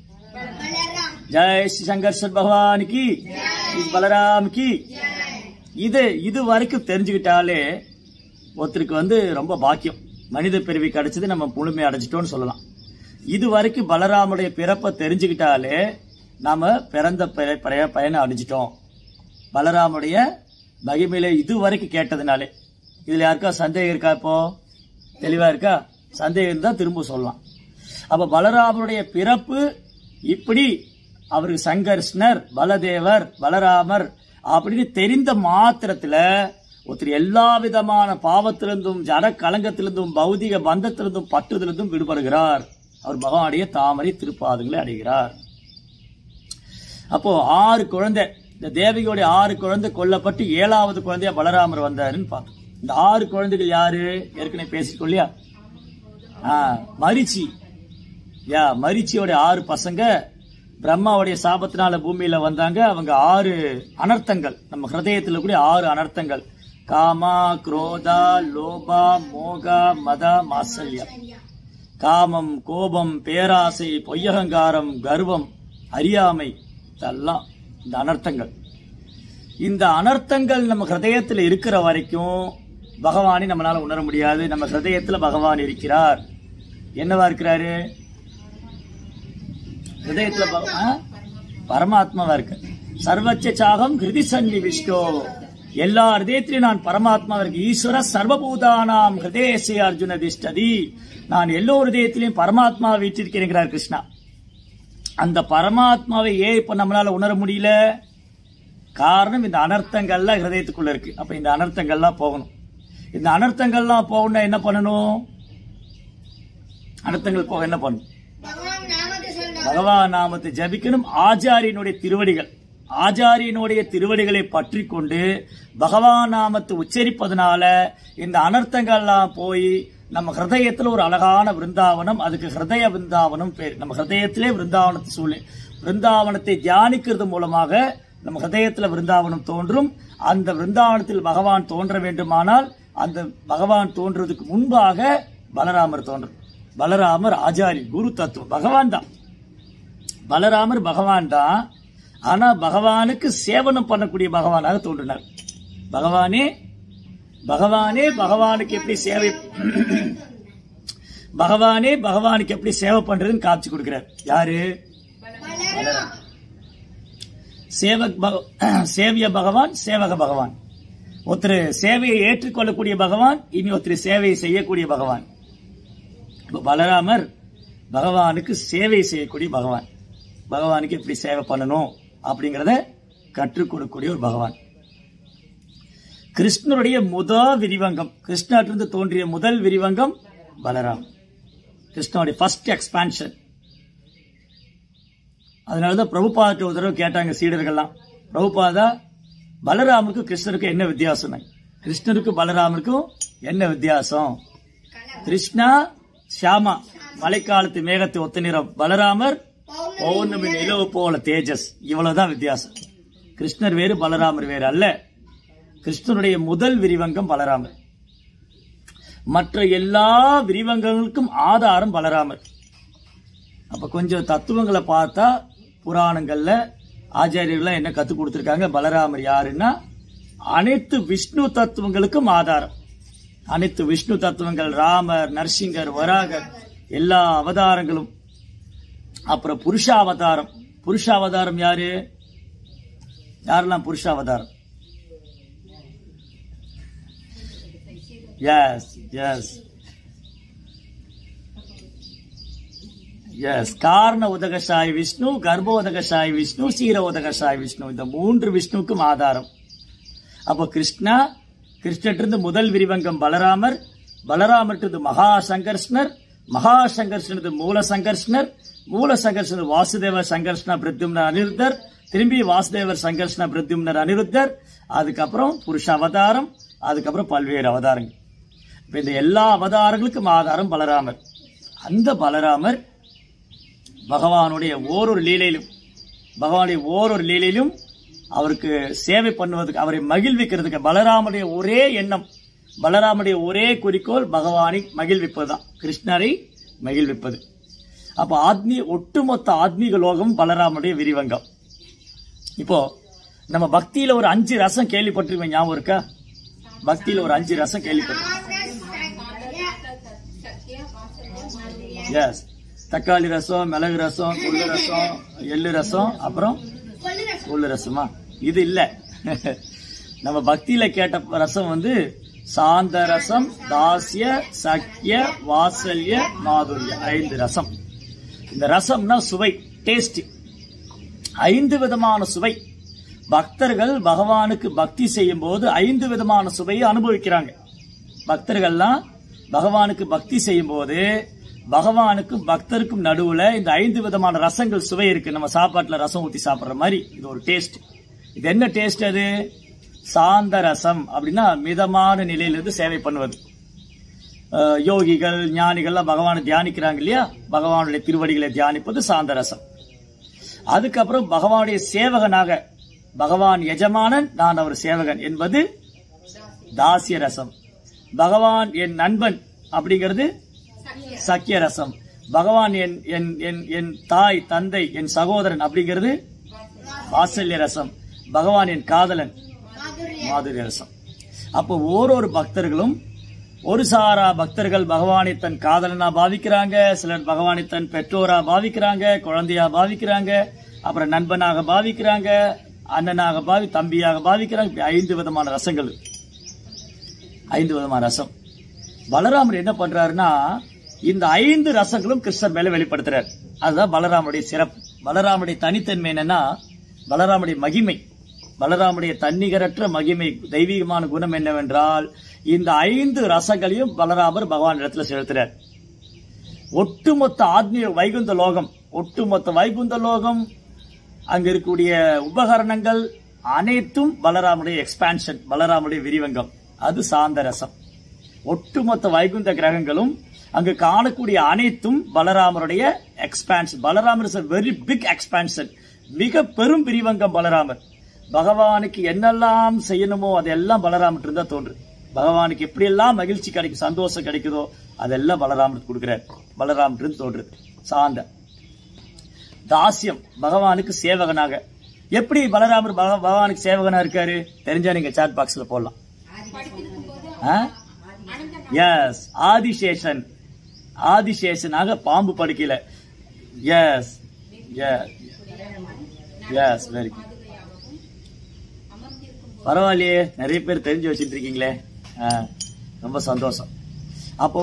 ஜெய் ஸ்ரீ சங்கர்ஷன் பகவான் கி ஸ்ரீ பலராம் கி இது இது வரைக்கும் தெரிஞ்சுக்கிட்டாலே ஒருத்தருக்கு வந்து ரொம்ப பாக்கியம் மனித பிறவி கிடைச்சது நம்ம முழுமை அடைஞ்சிட்டோம்னு சொல்லலாம் இது வரைக்கும் பலராமுடைய பிறப்பை தெரிஞ்சுக்கிட்டாலே நாம பிறந்த பெ- பெய- பயனை அடைஞ்சிட்டோம் பலராமுடைய மகிமையில இது வரைக்கும் கேட்டதுனாலே இதுல யாருக்கா சந்தேகம் இருக்கா இப்போ தெளிவா இருக்கா சந்தேகம் இருந்தா திரும்ப சொல்லலாம் அப்ப பலராமருடைய பிறப்பு இப்படி அவருக்கு சங்கர்ஷ்ணர் பலதேவர் பலராமர் அப்படின்னு தெரிந்த மாத்திரத்துல ஒருத்தர் எல்லா விதமான பாவத்திலிருந்தும் ஜட கலங்கத்திலிருந்தும் பௌதிக பந்தத்திலிருந்தும் பற்றுதலிருந்தும் விடுபடுகிறார் அவர் பகவானுடைய தாமரை திருப்பாதங்களை அடைகிறார் அப்போ ஆறு குழந்தை இந்த தேவகியோட ஆறு குழந்தை கொல்லப்பட்டு ஏழாவது குழந்தையா பலராமர் வந்தாருன்னு பார்த்தோம் இந்த ஆறு குழந்தைகள் யாரு ஏற்கனவே பேசிக்கோ இல்லையா ஆ, மரிச்சி யா மரிச்சியோட ஆறு பசங்க பிரம்மாவுடைய சாபத்தினால பூமியில வந்தாங்க அவங்க ஆறு அனர்த்தங்கள் நம்ம ஹிருதயத்துல கூட ஆறு அனர்த்தங்கள் காமா குரோதா லோபா மோகா மத மாசல்யம் காமம் கோபம் பேராசை பொய்யகங்காரம் கர்வம் அறியாமை இதெல்லாம் இந்த அனர்த்தங்கள் இந்த அனர்த்தங்கள் நம்ம ஹிருதயத்துல இருக்கிற வரைக்கும் பகவானை நம்மளால உணர முடியாது நம்ம ஹிருதயத்துல பகவான் இருக்கிறார் என்னவா இருக்கிறாரு ஹிருதயத்துல பக- ஆ? பரமாத்மாவா இருக்கு சர்வச்ச சாகம் ஹிருதி சன்னிவிஷ்டோ எல்லா ஹிருதயத்திலும் நான் பரமாத்மாவா இருக்கு ஈஸ்வர சர்வபூதானாம் ஹிருதயசே அர்ஜுன திஷ்டதி நான் எல்லோ ஹிருதயத்திலையும் பரமாத்மாவை வீற்றிருக்கிறேங்கிறார் கிருஷ்ணா அந்த பரமாத்மாவை ஏன் இப்ப நம்மளால உணர முடியல காரணம் இந்த அனர்த்தங்கள்லாம் ஹிருதயத்துக்குள்ள இருக்கு அப்ப இந்த அனர்த்தங்கள்லாம் போகணும் இந்த அனர்த்தங்கள்லாம் போகணும்னா என்ன பண்ணணும் அனர்த்தங்கள் போக என்ன பண்ணணும் பகவான் நாமத்தை சொல்ற பகவான் நாமத்தை ஜபிக்கணும் ஆச்சாரியனுடைய திருவடிகள் ஆச்சாரியனுடைய திருவடிகளை பற்றி கொண்டு பகவான் நாமத்தை உச்சரிப்பதனால இந்த அனர்த்தங்கள்லாம் போய் நம்ம ஹிருதயத்துல ஒரு அழகான விருந்தாவனம் அதுக்கு ஹிருதய விருந்தாவனம் பேர் நம்ம ஹிருதயத்திலே விருந்தாவனத்தை சூழி விருந்தாவனத்தை தியானிக்கிறது மூலமாக நம்ம ஹிருதயத்துல விருந்தாவனம் தோன்றும் அந்த விருந்தாவனத்தில் பகவான் தோன்ற வேண்டுமானால் அந்த பகவான் தோன்றதுக்கு முன்பாக பலராமர் தோன்றும் பலராமர் ஆச்சாரி குரு தத்துவம் பகவான் தான் பலராமர் பகவான் தான் ஆனா பகவானுக்கு சேவனம் பண்ணக்கூடிய பகவானாக தோன்றினார் பகவானே பகவானே பகவானுக்கு எப்படி சேவை பகவானே பகவானுக்கு எப்படி சேவை பண்றதுன்னு காட்சி கொடுக்கிறார் யாரு பலராம் சேவக் பக- சேவிய பகவான் சேவக பகவான் ஒருத்தர் சேவையை ஏற்றுக்கொள்ளக்கூடிய பகவான் இனி ஒருத்தர் சேவையை செய்யக்கூடிய பகவான் இப்ப பலராமர் பகவானுக்கு சேவை செய்யக்கூடிய பகவான் பகவானுக்கு எப்படி சேவை பண்ணணும் அப்படிங்கறத கற்றுக் கொடுக்கக்கூடிய ஒரு பகவான் கிருஷ்ணருடைய முதல் விரிவங்கம் கிருஷ்ணாட்டிலிருந்து தோன்றிய முதல் விரிவங்கம் பலராம் கிருஷ்ணனுடைய ஃபர்ஸ்ட் எக்ஸ்பான்ஷன் அதனாலதான் பிரபுபாதத்தை ஒரு தடவை கேட்டாங்க சீடர்கள்லாம் பிரபுபாதா பலராமருக்கும் கிருஷ்ணருக்கும் என்ன வித்தியாசம் கிருஷ்ணருக்கும் பலராமருக்கும் என்ன வித்தியாசம் கிருஷ்ணா ஷியாமா மழைக்காலத்து மேகத்தை ஒத்த நிறம் பலராமர் பௌர்ணமி நிலவு போல தேஜஸ் இவ்வளவுதான் வித்தியாசம் கிருஷ்ணர் வேறு பலராமர் வேறு அல்ல கிருஷ்ணருடைய முதல் விரிவங்கம் பலராமர் மற்ற எல்லா விரிவங்கங்களுக்கும் ஆதாரம் பலராமர் அப்ப கொஞ்சம் தத்துவங்களை பார்த்தா புராணங்கள்ல ஆச்சாரியர்கள் என்ன கத்து கொடுத்திருக்காங்க பலராமர் யாருன்னா அனைத்து விஷ்ணு தத்துவங்களுக்கும் ஆதாரம் அனைத்து விஷ்ணு தத்துவங்கள் ராமர் நரசிங்கர் வராகர் எல்லா அவதாரங்களும் அப்புறம் புருஷாவதாரம் புருஷாவதாரம் யாரு யாரெல்லாம் புருஷாவதாரம் எஸ் எஸ் எஸ் காரண உதகசாய் விஷ்ணு கர்ப்ப உதகசாய் விஷ்ணு சீர உதகசாய் விஷ்ணு இந்த மூன்று விஷ்ணுக்கும் ஆதாரம் அப்போ கிருஷ்ணா கிருஷ்ணட்டிருந்து முதல் விரிவங்கம் பலராமர் பலராமர்கிட்ட மகா சங்கர்ஷ்ணர் மகா சங்கர்ஷ்ணது மூல சங்கர்ஷ்ணர் மூல சங்கர்ஷ்ணர் வாசுதேவ சங்கர்ஷ்ண பிரத்யும்னர் அனிருத்தர் திரும்பி வாசுதேவர் சங்கர்ஷ்ண பிரத்யும்னர் அனிருத்தர் அதுக்கப்புறம் புருஷ அவதாரம் அதுக்கப்புறம் பல்வேறு அவதாரங்கள் இப்ப இந்த எல்லா அவதாரங்களுக்கும் ஆதாரம் பலராமர் அந்த பலராமர் பகவானுடைய ஓரொரு லீலையிலும் பகவானுடைய ஓரொரு லீலையிலும் அவருக்கு சேவை பண்ணுவதற்கு அவரை மகிழ்விக்கிறதுக்கு பலராமனுடைய ஒரே எண்ணம் பலராமனுடைய ஒரே குறிக்கோள் பகவானை மகிழ்விப்பதுதான் கிருஷ்ணரை மகிழ்விப்பது அப்ப ஆத்மீ ஒட்டுமொத்த ஆத்மீக லோகம் பலராமனுடைய விரிவங்கம் இப்போ நம்ம பக்தியில ஒரு அஞ்சு ரசம் கேள்விப்பட்டிருக்கோம் ஞாபகம் இருக்கா பக்தியில ஒரு அஞ்சு ரசம் கேள்விப்பட்டிருக்கோம் எஸ் தக்காளி ரசம் மிளகு ரசம் கொள்ளு ரசம் எள்ளு ரசம் அப்புறம் கொள்ளு ரசமா இது இல்ல நம்ம பக்தியில கேட்ட ரசம் வந்து சாந்த ரசம் தாசிய சக்கிய வாசல்ய மாதுரிய ஐந்து ரசம் இந்த ரசம்னா சுவை டேஸ்ட் ஐந்து விதமான சுவை பக்தர்கள் பகவானுக்கு பக்தி செய்யும் போது ஐந்து விதமான சுவையை அனுபவிக்கிறாங்க பக்தர்கள்லாம் பகவானுக்கு பக்தி செய்யும் போது பகவானுக்கும் பக்தருக்கும் நடுவுல இந்த ஐந்து விதமான ரசங்கள் சுவை இருக்கு நம்ம சாப்பாட்டுல ரசம் ஊத்தி சாப்பிடுற மாதிரி இது ஒரு டேஸ்ட் இது என்ன டேஸ்ட் அது சாந்த ரசம் அப்படின்னா மிதமான நிலையிலிருந்து சேவை பண்ணுவது அஹ், யோகிகள் ஞானிகள்லாம் பகவானை தியானிக்கிறாங்க இல்லையா பகவானுடைய திருவடிகளை தியானிப்பது சாந்த ரசம் அதுக்கப்புறம் பகவானுடைய சேவகனாக பகவான் எஜமானன் நான் அவர் சேவகன் என்பது தாசிய ரசம் பகவான் என் நண்பன் அப்படிங்கிறது சக்கிய ரசம் பகவான் என் என் என் என் தாய் தந்தை என் சகோதரன் அப்படிங்கிறது வாத்சல்ய ரசம் பகவான் என் காதலன் மாதுரிய ரசம் அப்போ ஓரொரு பக்தர்களும் ஒரு சாரா பக்தர்கள் பகவானை தன் காதலனா பாவிக்கிறாங்க சிலர் பகவானை தன் பெற்றோரா பாவிக்கிறாங்க குழந்தையா பாவிக்கிறாங்க அப்புறம் நண்பனாக பாவிக்கிறாங்க அண்ணனாக பாவி தம்பியாக பாவிக்கிறாங்க இப்படி ஐந்து விதமான ரசங்கள் ஐந்து விதமான ரசம் பலராமர் என்ன பண்றாருன்னா இந்த ஐந்து ரசங்களும் கிருஷ்ணர் மேல வெளிப்படுத்துறார் அதுதான் பலராமருடைய சிறப்பு பலராமருடைய தனித்தன்மை என்னன்னா பலராமருடைய மகிமை பலராமருடைய தன்னிகரற்ற மகிமை தெய்வீகமான குணம் என்னவென்றால் இந்த ஐந்து ரசங்களையும் பலராமர் பகவான் இடத்துல செலுத்துறார் ஒட்டுமொத்த ஆத்மீக வைகுந்த லோகம் ஒட்டுமொத்த வைகுந்த லோகம் அங்க இருக்கக்கூடிய உபகரணங்கள் அனைத்தும் பலராமுடைய எக்ஸ்பான்ஷன் பலராமுடைய விரிவங்கம் அது சாந்த ரசம் ஒட்டுமொத்த வைகுந்த கிரகங்களும் அங்கு காணக்கூடிய அனைத்தும் பலராமருடைய எக்ஸ்பான்ஷன் பலராமர் இஸ் வெரி பிக் எக்ஸ்பான்ஷன் மிக பெரும் விரிவங்கம் பலராமர் பகவானுக்கு என்னெல்லாம் செய்யணுமோ அதெல்லாம் பலராமர் இருந்தா தோன்று பகவானுக்கு எப்படியெல்லாம் மகிழ்ச்சி கிடைக்கும் சந்தோஷம் கிடைக்குதோ அதெல்லாம் பலராமருக்கு கொடுக்கிறார் பலராமர் இருந்து தோன்றுது சாந்த தாசியம் பகவானுக்கு சேவகனாக எப்படி பலராமர் பக- பகவானுக்கு சேவகனா இருக்காரு தெரிஞ்சா நீங்க சாட் பாக்ஸ்ல போடலாம் எஸ் ஆதிசேஷன் ஆதிசேஷனாக பாம்பு படுக்கையில எஸ் எஸ் வெரி குட் பரவாயில்லையே நிறைய பேர் தெரிஞ்சு வச்சிட்டு இருக்கீங்களே ஆ, ரொம்ப சந்தோஷம் அப்போ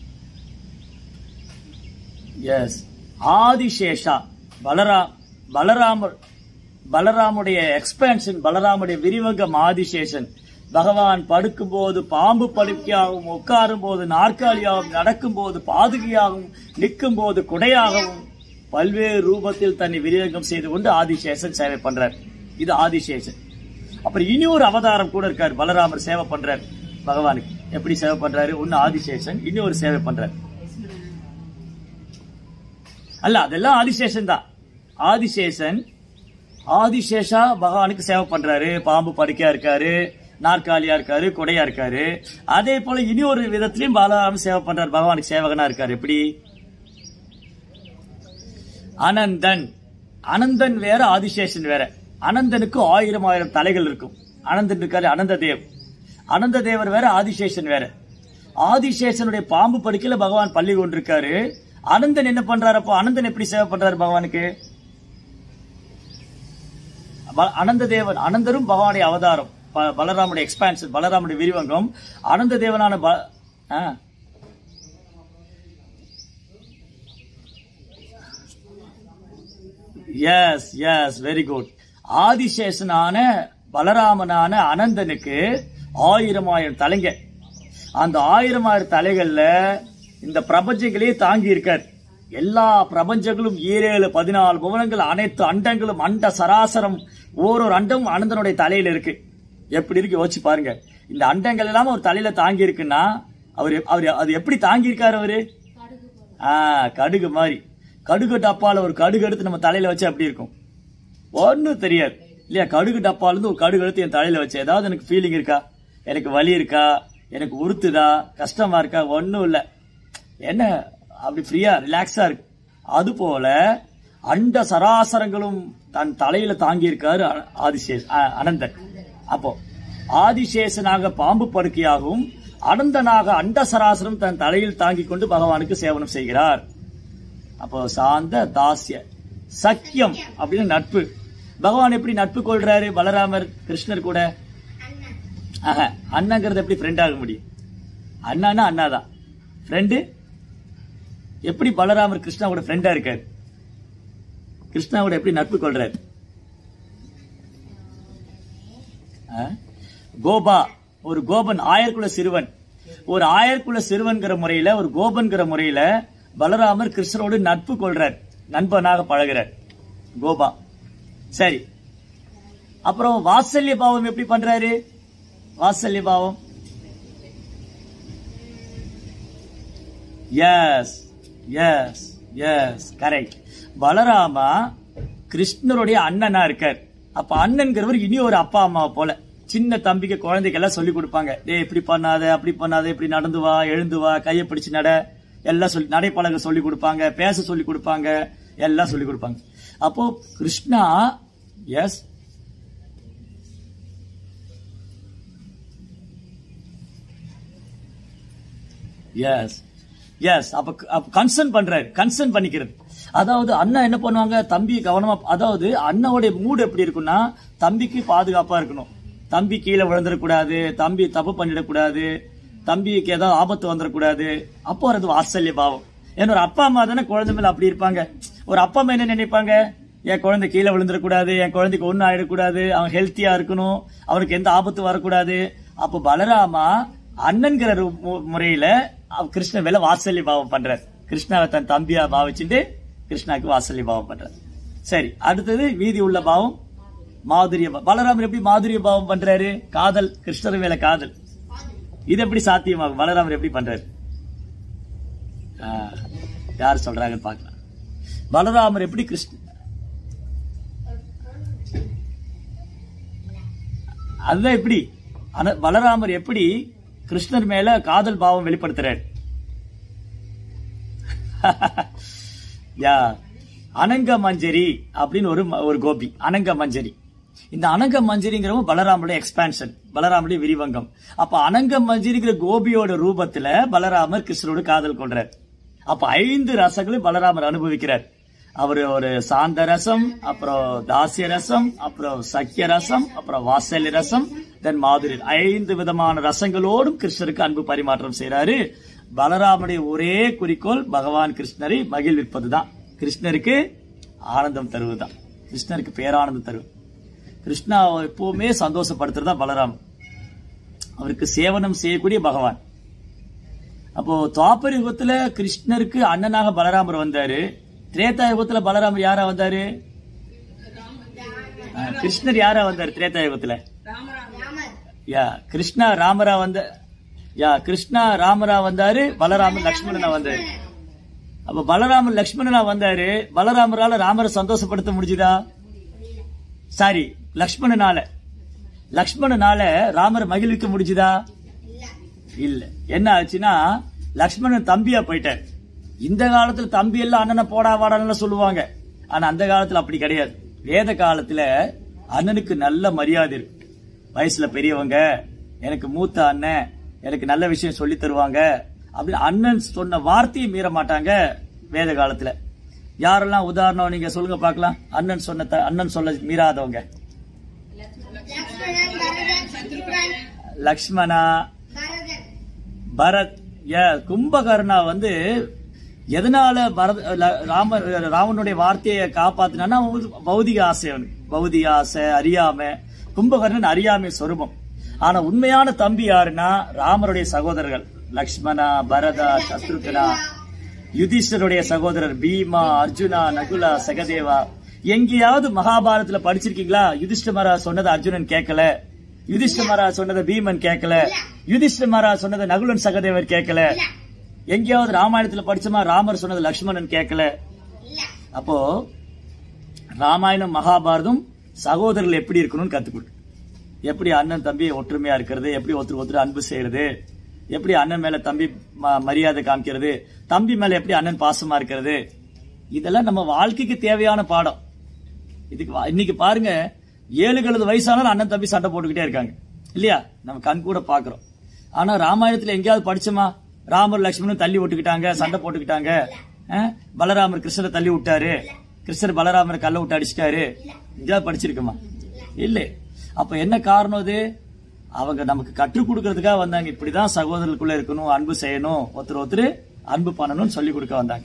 எஸ் ஆதிசேஷா பலரா பலராமர் பலராமுடைய எக்ஸ்பேன்ஷன் பலராமுடைய விரிவங்கம் ஆதிசேஷன் பகவான் படுக்கும்போது பாம்பு படுக்கையாகவும் உட்காரும் போது நாற்காலியாகவும் நடக்கும் போது பாதுகையாகவும் நிற்கும் போது குடையாகவும் பல்வேறு ரூபத்தில் தன்னை விரிவங்கம் செய்து கொண்டு ஆதிசேஷன் சேவை பண்றார் இது ஆதிசேஷன் அப்புறம் இனி ஒரு அவதாரம் கூட இருக்காரு பலராமர் சேவை பண்றாரு பகவானுக்கு எப்படி சேவை பண்றாரு ஒன்னு ஆதிசேஷன் இனி ஒரு சேவை பண்றாரு அல்ல அதெல்லாம் ஆதிசேஷன் தான் ஆதிசேஷன் ஆதிசேஷா பகவானுக்கு சேவை பண்றாரு பாம்பு படுக்கையா இருக்காரு நாற்காலியா இருக்காரு கொடையா இருக்காரு அதே போல இனி ஒரு விதத்திலையும் பாலராம சேவை பண்றாரு பகவானுக்கு சேவகனா இருக்காரு எப்படி அனந்தன் அனந்தன் வேற ஆதிசேஷன் வேற அனந்தனுக்கு ஆயிரம் ஆயிரம் தலைகள் இருக்கும் அனந்தன் இருக்காரு அனந்த தேவ் அனந்த தேவர் வேற ஆதிசேஷன் வேற ஆதிசேஷனுடைய பாம்பு படுக்கையில பகவான் பள்ளி கொண்டிருக்காரு அனந்தன் என்ன பண்றாரு அப்போ அனந்தன் எப்படி சேவை பண்றாரு பகவானுக்கு ப- அனந்த தேவன் அனந்தரும் பகவானுடைய அவதாரம் ப- பலராமுடைய எக்ஸ்பான்ஷன் பலராமுடைய விரிவங்கம் அனந்த தேவனான ப- ஆ. எஸ் எஸ் வெரி குட் ஆதிசேஷனான பலராமனான அனந்தனுக்கு ஆயிரம் ஆயிரம் தலைங்க அந்த ஆயிரம் ஆயிரம் தலைகள்ல இந்த பிரபஞ்சங்களே தாங்கி இருக்கார் எல்லா பிரபஞ்சங்களும் ஈரேழு பதினாலு புவனங்கள் அனைத்து அண்டங்களும் அண்ட சராசரம் ஓரொரு அண்டமும் அனந்தனுடைய தலையில இருக்கு எப்படி இருக்கு யோசிச்சு பாருங்க இந்த அண்டங்கள் எல்லாம் ஒரு தலையில தாங்கி இருக்குன்னா அவர் அவர் அது எப்படி தாங்கி இருக்காரு அவரு ஆ கடுகு மாதிரி கடுகு டப்பால ஒரு கடுகு எடுத்து நம்ம தலையில வச்சா எப்படி இருக்கும் ஒன்றும் தெரியாது இல்லையா கடுகு டப்பால இருந்து ஒரு கடுகு எடுத்து என் தலையில வச்சு ஏதாவது எனக்கு ஃபீலிங் இருக்கா எனக்கு வலி இருக்கா எனக்கு உறுத்துதா கஷ்டமா இருக்கா ஒன்றும் இல்லை என்ன அப்படி ஃப்ரீயா ரிலாக்ஸா இருக்கு அது போல அண்ட சராசரங்களும் தன் தலையில தாங்கி இருக்காரு அ- ஆதிசேஷ் அ- அனந்தன் அப்போ ஆதிசேஷனாக பாம்பு படுக்கையாகவும் அனந்தனாக அண்ட சராசரம் தன் தலையில் தாங்கிக் கொண்டு பகவானுக்கு சேவனம் செய்கிறார் அப்போ சாந்த தாஸ்ய சக்கியம் அப்படின்னு நட்பு பகவான் எப்படி நட்பு கொள்றாரு பலராமர் கிருஷ்ணர் கூட அண்ணன் ஆஹா, அண்ணங்கிறது எப்படி ஃப்ரெண்ட் ஆக முடியும் அண்ணானா அண்ணா தான் ஃப்ரெண்டு எப்படி பலராமர் கிருஷ்ணாவோட ஃப்ரெண்டா இருக்காரு கிருஷ்ணாவோட எப்படி நட்பு கொள்றாரு ஆ? கோபா ஒரு கோபன் ஆயர்குல சிறுவன் ஒரு ஆயர்குல சிறுவன்கிற முறையில ஒரு கோபன்கிற முறையில பலராமர் கிருஷ்ணரோடு நட்பு கொள்றார் நண்பனாக பழகுறார் கோபா சரி அப்புறம் வாத்சல்ய பாவம் எப்படி பண்றாரு வாத்சல்ய பாவம் yes yes yes correct Balarama கிருஷ்ணருடைய அண்ணனா இருக்கார் அப்ப அண்ணன்கிறவர் இனி ஒரு அப்பா அம்மா போல சின்ன தம்பிக்கு குழந்தைக்கு எல்லாம் சொல்லி கொடுப்பாங்க டேய் இப்படி பண்ணாத அப்படி பண்ணாத இப்படி நடந்து வா எழுந்து வா கையை பிடிச்சு நட எல்லாம் சொல்லி நடைப்பழக சொல்லி கொடுப்பாங்க பேச சொல்லி கொடுப்பாங்க எல்லாம் சொல்லி கொடுப்பாங்க அப்போ கிருஷ்ணா எஸ் எஸ் எஸ் அப்ப அப்ப கன்சர்ன் பண்றாரு கன்சர்ன் பண்ணிக்கிறது அதாவது அண்ணா என்ன பண்ணுவாங்க தம்பி கவனமா அதாவது அண்ணாவுடைய மூடு எப்படி இருக்கும்னா தம்பிக்கு பாதுகாப்பா இருக்கணும் தம்பி கீழே விழுந்துடக்கூடாது தம்பி தப்பு பண்ணிடக்கூடாது தம்பிக்கு ஏதாவது ஆபத்து வந்துடக்கூடாது அப்போ அது வாத்சல்ய பாவம் ஏன்னா ஒரு அப்பா அம்மா தானே குழந்தை மேல அப்படி இருப்பாங்க ஒரு அப்பா அம்மா என்ன நினைப்பாங்க என் குழந்தை கீழே விழுந்துடக்கூடாது என் குழந்தைக்கு ஒன்றும் ஆயிடக்கூடாது அவன் ஹெல்த்தியா இருக்கணும் அவனுக்கு எந்த ஆபத்து வரக்கூடாது அப்போ பலராமா அண்ணன்கிற ரு- மு- முறையில அவ கிருஷ்ண மேல வாத்சல்ய பாவம் பண்றார் கிருஷ்ணாவை தன் தம்பியா பாவிச்சுட்டு கிருஷ்ணாக்கு வாத்சல்ய பாவம் பண்றார் சரி அடுத்தது மீதி உள்ள பாவம் மாதுரிய பா- பலராமர் எப்படி மாதுரிய பாவம் பண்றாரு காதல் கிருஷ்ணர் மேல காதல் இது எப்படி சாத்தியமாகும் பலராமர் எப்படி பண்றாரு ஆ, யார் சொல்றாங்கன்னு பார்க்கலாம் பலராமர் எப்படி கிருஷ்ண அதுதான் எப்படி ஆனா பலராமர் எப்படி கிருஷ்ணர் மேல காதல் பாவம் வெளிப்படுத்துறார் யா அனங்க மஞ்சரி அப்படின்னு ஒரு ம- ஒரு கோபி அனங்க மஞ்சரி இந்த அனங்க மஞ்சரிங்கிறவங்க பலராமருடைய எக்ஸ்பான்ஷன் பலராமருடைய விரிவங்கம் அப்ப அனங்க மஞ்சரிங்கிற கோபியோட ரூபத்துல பலராமர் கிருஷ்ணரோட காதல் கொள்றார் அப்ப ஐந்து ரசங்களும் பலராமர் அனுபவிக்கிறார் அவர் ஒரு சாந்த ரசம் அப்புறம் தாசிய ரசம் அப்புறம் சக்கிய ரசம் அப்புறம் வாசல்ய ரசம் தென் மாதுரி ஐந்து விதமான ரசங்களோடும் கிருஷ்ணருக்கு அன்பு பரிமாற்றம் செய்றாரு பலராமனுடைய ஒரே குறிக்கோள் பகவான் கிருஷ்ணரை மகிழ்விப்பதுதான் கிருஷ்ணருக்கு ஆனந்தம் தருவதுதான் கிருஷ்ணருக்கு பேரானந்தம் தருவது கிருஷ்ணா எப்பவுமே சந்தோஷப்படுத்துறதா பலராம் அவருக்கு சேவனம் செய்யக்கூடிய பகவான் அப்போ துவாபர யுகத்துல கிருஷ்ணருக்கு அண்ணனாக பலராமர் வந்தாரு திரேதா யுகத்துல பலராமர் யாரா வந்தாரு ஆ, கிருஷ்ணர் யாரா வந்தாரு திரேதா யுகத்துல யா கிருஷ்ணா ராமரா வந்த யா கிருஷ்ணா ராமரா வந்தாரு பலராமன் லக்ஷ்மணனா வந்தாரு அப்ப பலராமன் லக்ஷ்மணனா வந்தாரு பலராமரால ராமரை சந்தோஷப்படுத்த முடிஞ்சுதா சாரி லக்ஷ்மணனால லக்ஷ்மணனால ராமரை மகிழ்விக்க முடிஞ்சுதா இல்ல இல்ல என்ன ஆச்சுன்னா லக்ஷ்மணன் தம்பியா போயிட்டார் இந்த காலத்துல தம்பி எல்லாம் அண்ணனை போடா வாடான்னு சொல்லுவாங்க ஆனா அந்த காலத்துல அப்படி கிடையாது வேத காலத்துல அண்ணனுக்கு நல்ல மரியாதை இருக்கு வயசுல பெரியவங்க எனக்கு மூத்த அண்ணன் எனக்கு நல்ல விஷயம் சொல்லி தருவாங்க அப்படின்னு அண்ணன் சொன்ன வார்த்தையை மீற மாட்டாங்க வேத காலத்துல யாரெல்லாம் உதாரணம் நீங்க சொல்லுங்க பார்க்கலாம் அண்ணன் சொன்ன த- அண்ணன் சொல்ல மீறாதவங்க லக்ஷ்மணன் பரதன் சத்ருகன் லக்ஷ்மணா பரதன் பரத் ஏ கும்பகர்ணா வந்து எதனால பரத் ல- ராமர் ராவனுடைய வார்த்தையை காப்பாத்தினா பௌதிக ஆசை அவனுக்கு பௌதிக ஆசை அறியாமை கும்பகர்ணன் அறியாமை சொரூபம் ஆனா உண்மையான தம்பி யாருன்னா ராமருடைய சகோதரர்கள் லக்ஷ்மணா பரதா சத்ருகனா யுதிஷ்டருடைய சகோதரர் பீமா அர்ஜுனா நகுலா சகதேவா எங்கேயாவது மகாபாரதத்துல படிச்சிருக்கீங்களா யுதிஷ்டமரா சொன்னதை அர்ஜுனன் கேட்கல யுதிஷ்டமரா சொன்னதை பீமன் கேட்கல யுதிஷ்டமரா சொன்னதை நகுலன் சகதேவர் கேட்கல எங்கேயாவது ராமாயணத்துல படிச்சோமா ராமர் சொன்னது லக்ஷ்மணன் கேட்கல இல்ல அப்போ ராமாயணம் மகாபாரதம் சகோதரர்கள் எப்படி இருக்கணும்னு கத்துக் எப்படி அண்ணன் தம்பி ஒற்றுமையா இருக்கிறது எப்படி ஒருத்தர் ஒருத்தர் அன்பு செய்யறது எப்படி அண்ணன் மேல தம்பி ம- மரியாதை காமிக்கிறது தம்பி மேல எப்படி அண்ணன் பாசமா இருக்கிறது இதெல்லாம் நம்ம வாழ்க்கைக்கு தேவையான பாடம் இதுக்கு வா- இன்னைக்கு பாருங்க ஏழு கழுது வயசானாலும் அண்ணன் தம்பி சண்டை போட்டுக்கிட்டே இருக்காங்க இல்லையா நம்ம கண் கூட பாக்குறோம் ஆனா ராமாயணத்துல எங்கேயாவது படிச்சோமா ராமர் லட்சுமணன் தள்ளி விட்டுக்கிட்டாங்க சண்டை போட்டுக்கிட்டாங்க அஹ்? பலராமர் கிருஷ்ணரை தள்ளி விட்டாரு கிருஷ்ணர் பலராமரை கல்ல விட்டு அடிச்சிட்டாரு எங்கேயாவது படிச்சிருக்குமா இல்ல அப்ப என்ன காரணம் இது அவங்க நமக்கு கற்றுக் கொடுக்கறதுக்காக வந்தாங்க இப்படிதான் சகோதரர்களுக்குள்ள இருக்கணும் அன்பு செய்யணும் ஒருத்தர் ஒருத்தர் அன்பு பண்ணணும்னு சொல்லி கொடுக்க வந்தாங்க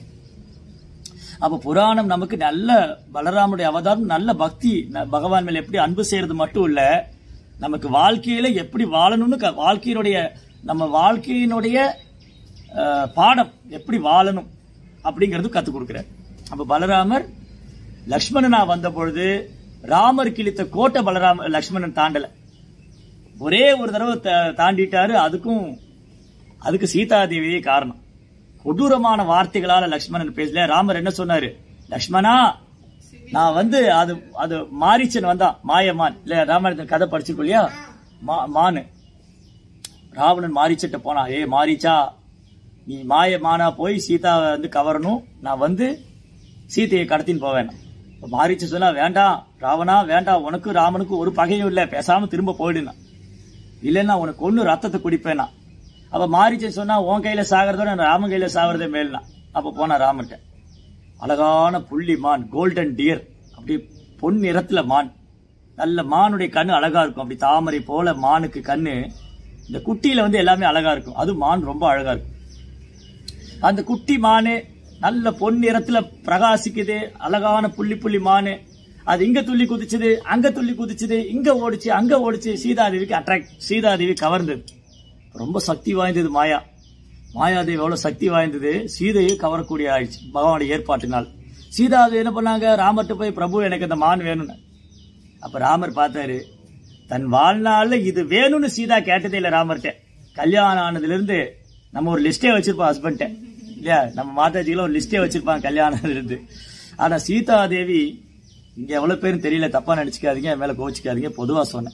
அப்ப புராணம் நமக்கு நல்ல பலராமுடைய அவதாரம் நல்ல பக்தி ந- பகவான் மேல எப்படி அன்பு செய்யறது மட்டும் இல்ல நமக்கு வாழ்க்கையில எப்படி வாழணும்னு க- வாழ்க்கையினுடைய நம்ம வாழ்க்கையினுடைய அஹ், பாடம் எப்படி வாழணும் அப்படிங்கறது கத்துக் கொடுக்கிறார் அப்ப பலராமர் லக்ஷ்மணனா வந்த பொழுது ராமர் கிழித்த கோட்டை பலராம லக்ஷ்மணன் தாண்டல ஒரே ஒரு தடவை த- தாண்டிட்டாரு அதுக்கும் அதுக்கு சீதாதேவியே காரணம் கொடூரமான வார்த்தைகளால லக்ஷ்மணன் பேசல ராமர் என்ன சொன்னாரு லக்ஷ்மணா நான் வந்து அது அது மாரீச்சன் வந்தான் மாயமான் இல்ல ராமாயணத்தின் கதை படிச்சிருக்கோம் இல்லையா மா- மானு ராவணன் மாரீச்சிட்ட போனா ஏ மாரீச்சா நீ மாயமானா போய் சீதாவை வந்து கவரணும் நான் வந்து சீதையை கடத்தின்னு போவேன் இப்ப மாரீச்ச சொன்னா வேண்டாம் ராவணா வேண்டாம் உனக்கு ராமனுக்கு ஒரு பகையும் இல்ல பேசாம திரும்ப போயிடுனா இல்லைன்னா உனக்கு ஒண்ணு ரத்தத்தை குடிப்பேனா அப்ப மாரிச்சன் சொன்னா உன் கையில சாகிறதோட நான் ராமன் கையில சாகிறதே மேல்னா அப்ப போனா ராமர்கிட்ட அழகான புள்ளி மான் கோல்டன் டியர் அப்படி பொன் நிறத்துல மான் நல்ல மானுடைய கண்ணு அழகா இருக்கும் அப்படி தாமரை போல மானுக்கு கண்ணு இந்த குட்டியில வந்து எல்லாமே அழகா இருக்கும் அது மான் ரொம்ப அழகா இருக்கும் அந்த குட்டி மானு நல்ல பொன் நிறத்துல பிரகாசிக்குது அழகான புள்ளி புள்ளி மானு அது இங்க துள்ளி குதிச்சுது அங்க துள்ளி குதிச்சுது இங்க ஓடிச்சு அங்க ஓடிச்சு சீதாதேவிக்கு அட்ராக்ட் சீதாதேவி கவர்ந்தது ரொம்ப சக்தி வாய்ந்தது மாயா மாயாதேவி எவ்வளவு சக்தி வாய்ந்தது சீதையை கவரக்கூடிய ஆயிடுச்சு பகவானுடைய ஏற்பாட்டினால் சீதாதேவி என்ன பண்ணாங்க ராமர்கிட்ட போய் பிரபு எனக்கு இந்த மான் வேணும்னு அப்ப ராமர் பார்த்தாரு தன் வாழ்நாள்ல இது வேணும்னு சீதா கேட்டதே இல்ல ராமர்கிட்ட கல்யாணம் ஆனதுல இருந்து நம்ம ஒரு லிஸ்டே வச்சிருப்போம் ஹஸ்பண்ட இல்லையா நம்ம மாதாஜில ஒரு லிஸ்டே வச்சிருப்பாங்க கல்யாணம் இருந்து ஆனா சீதா தேவி இங்க எவ்வளவு பேரும் தெரியல தப்பா நினைச்சுக்காதீங்க என் மேல கோச்சிக்காதீங்க பொதுவா சொன்னேன்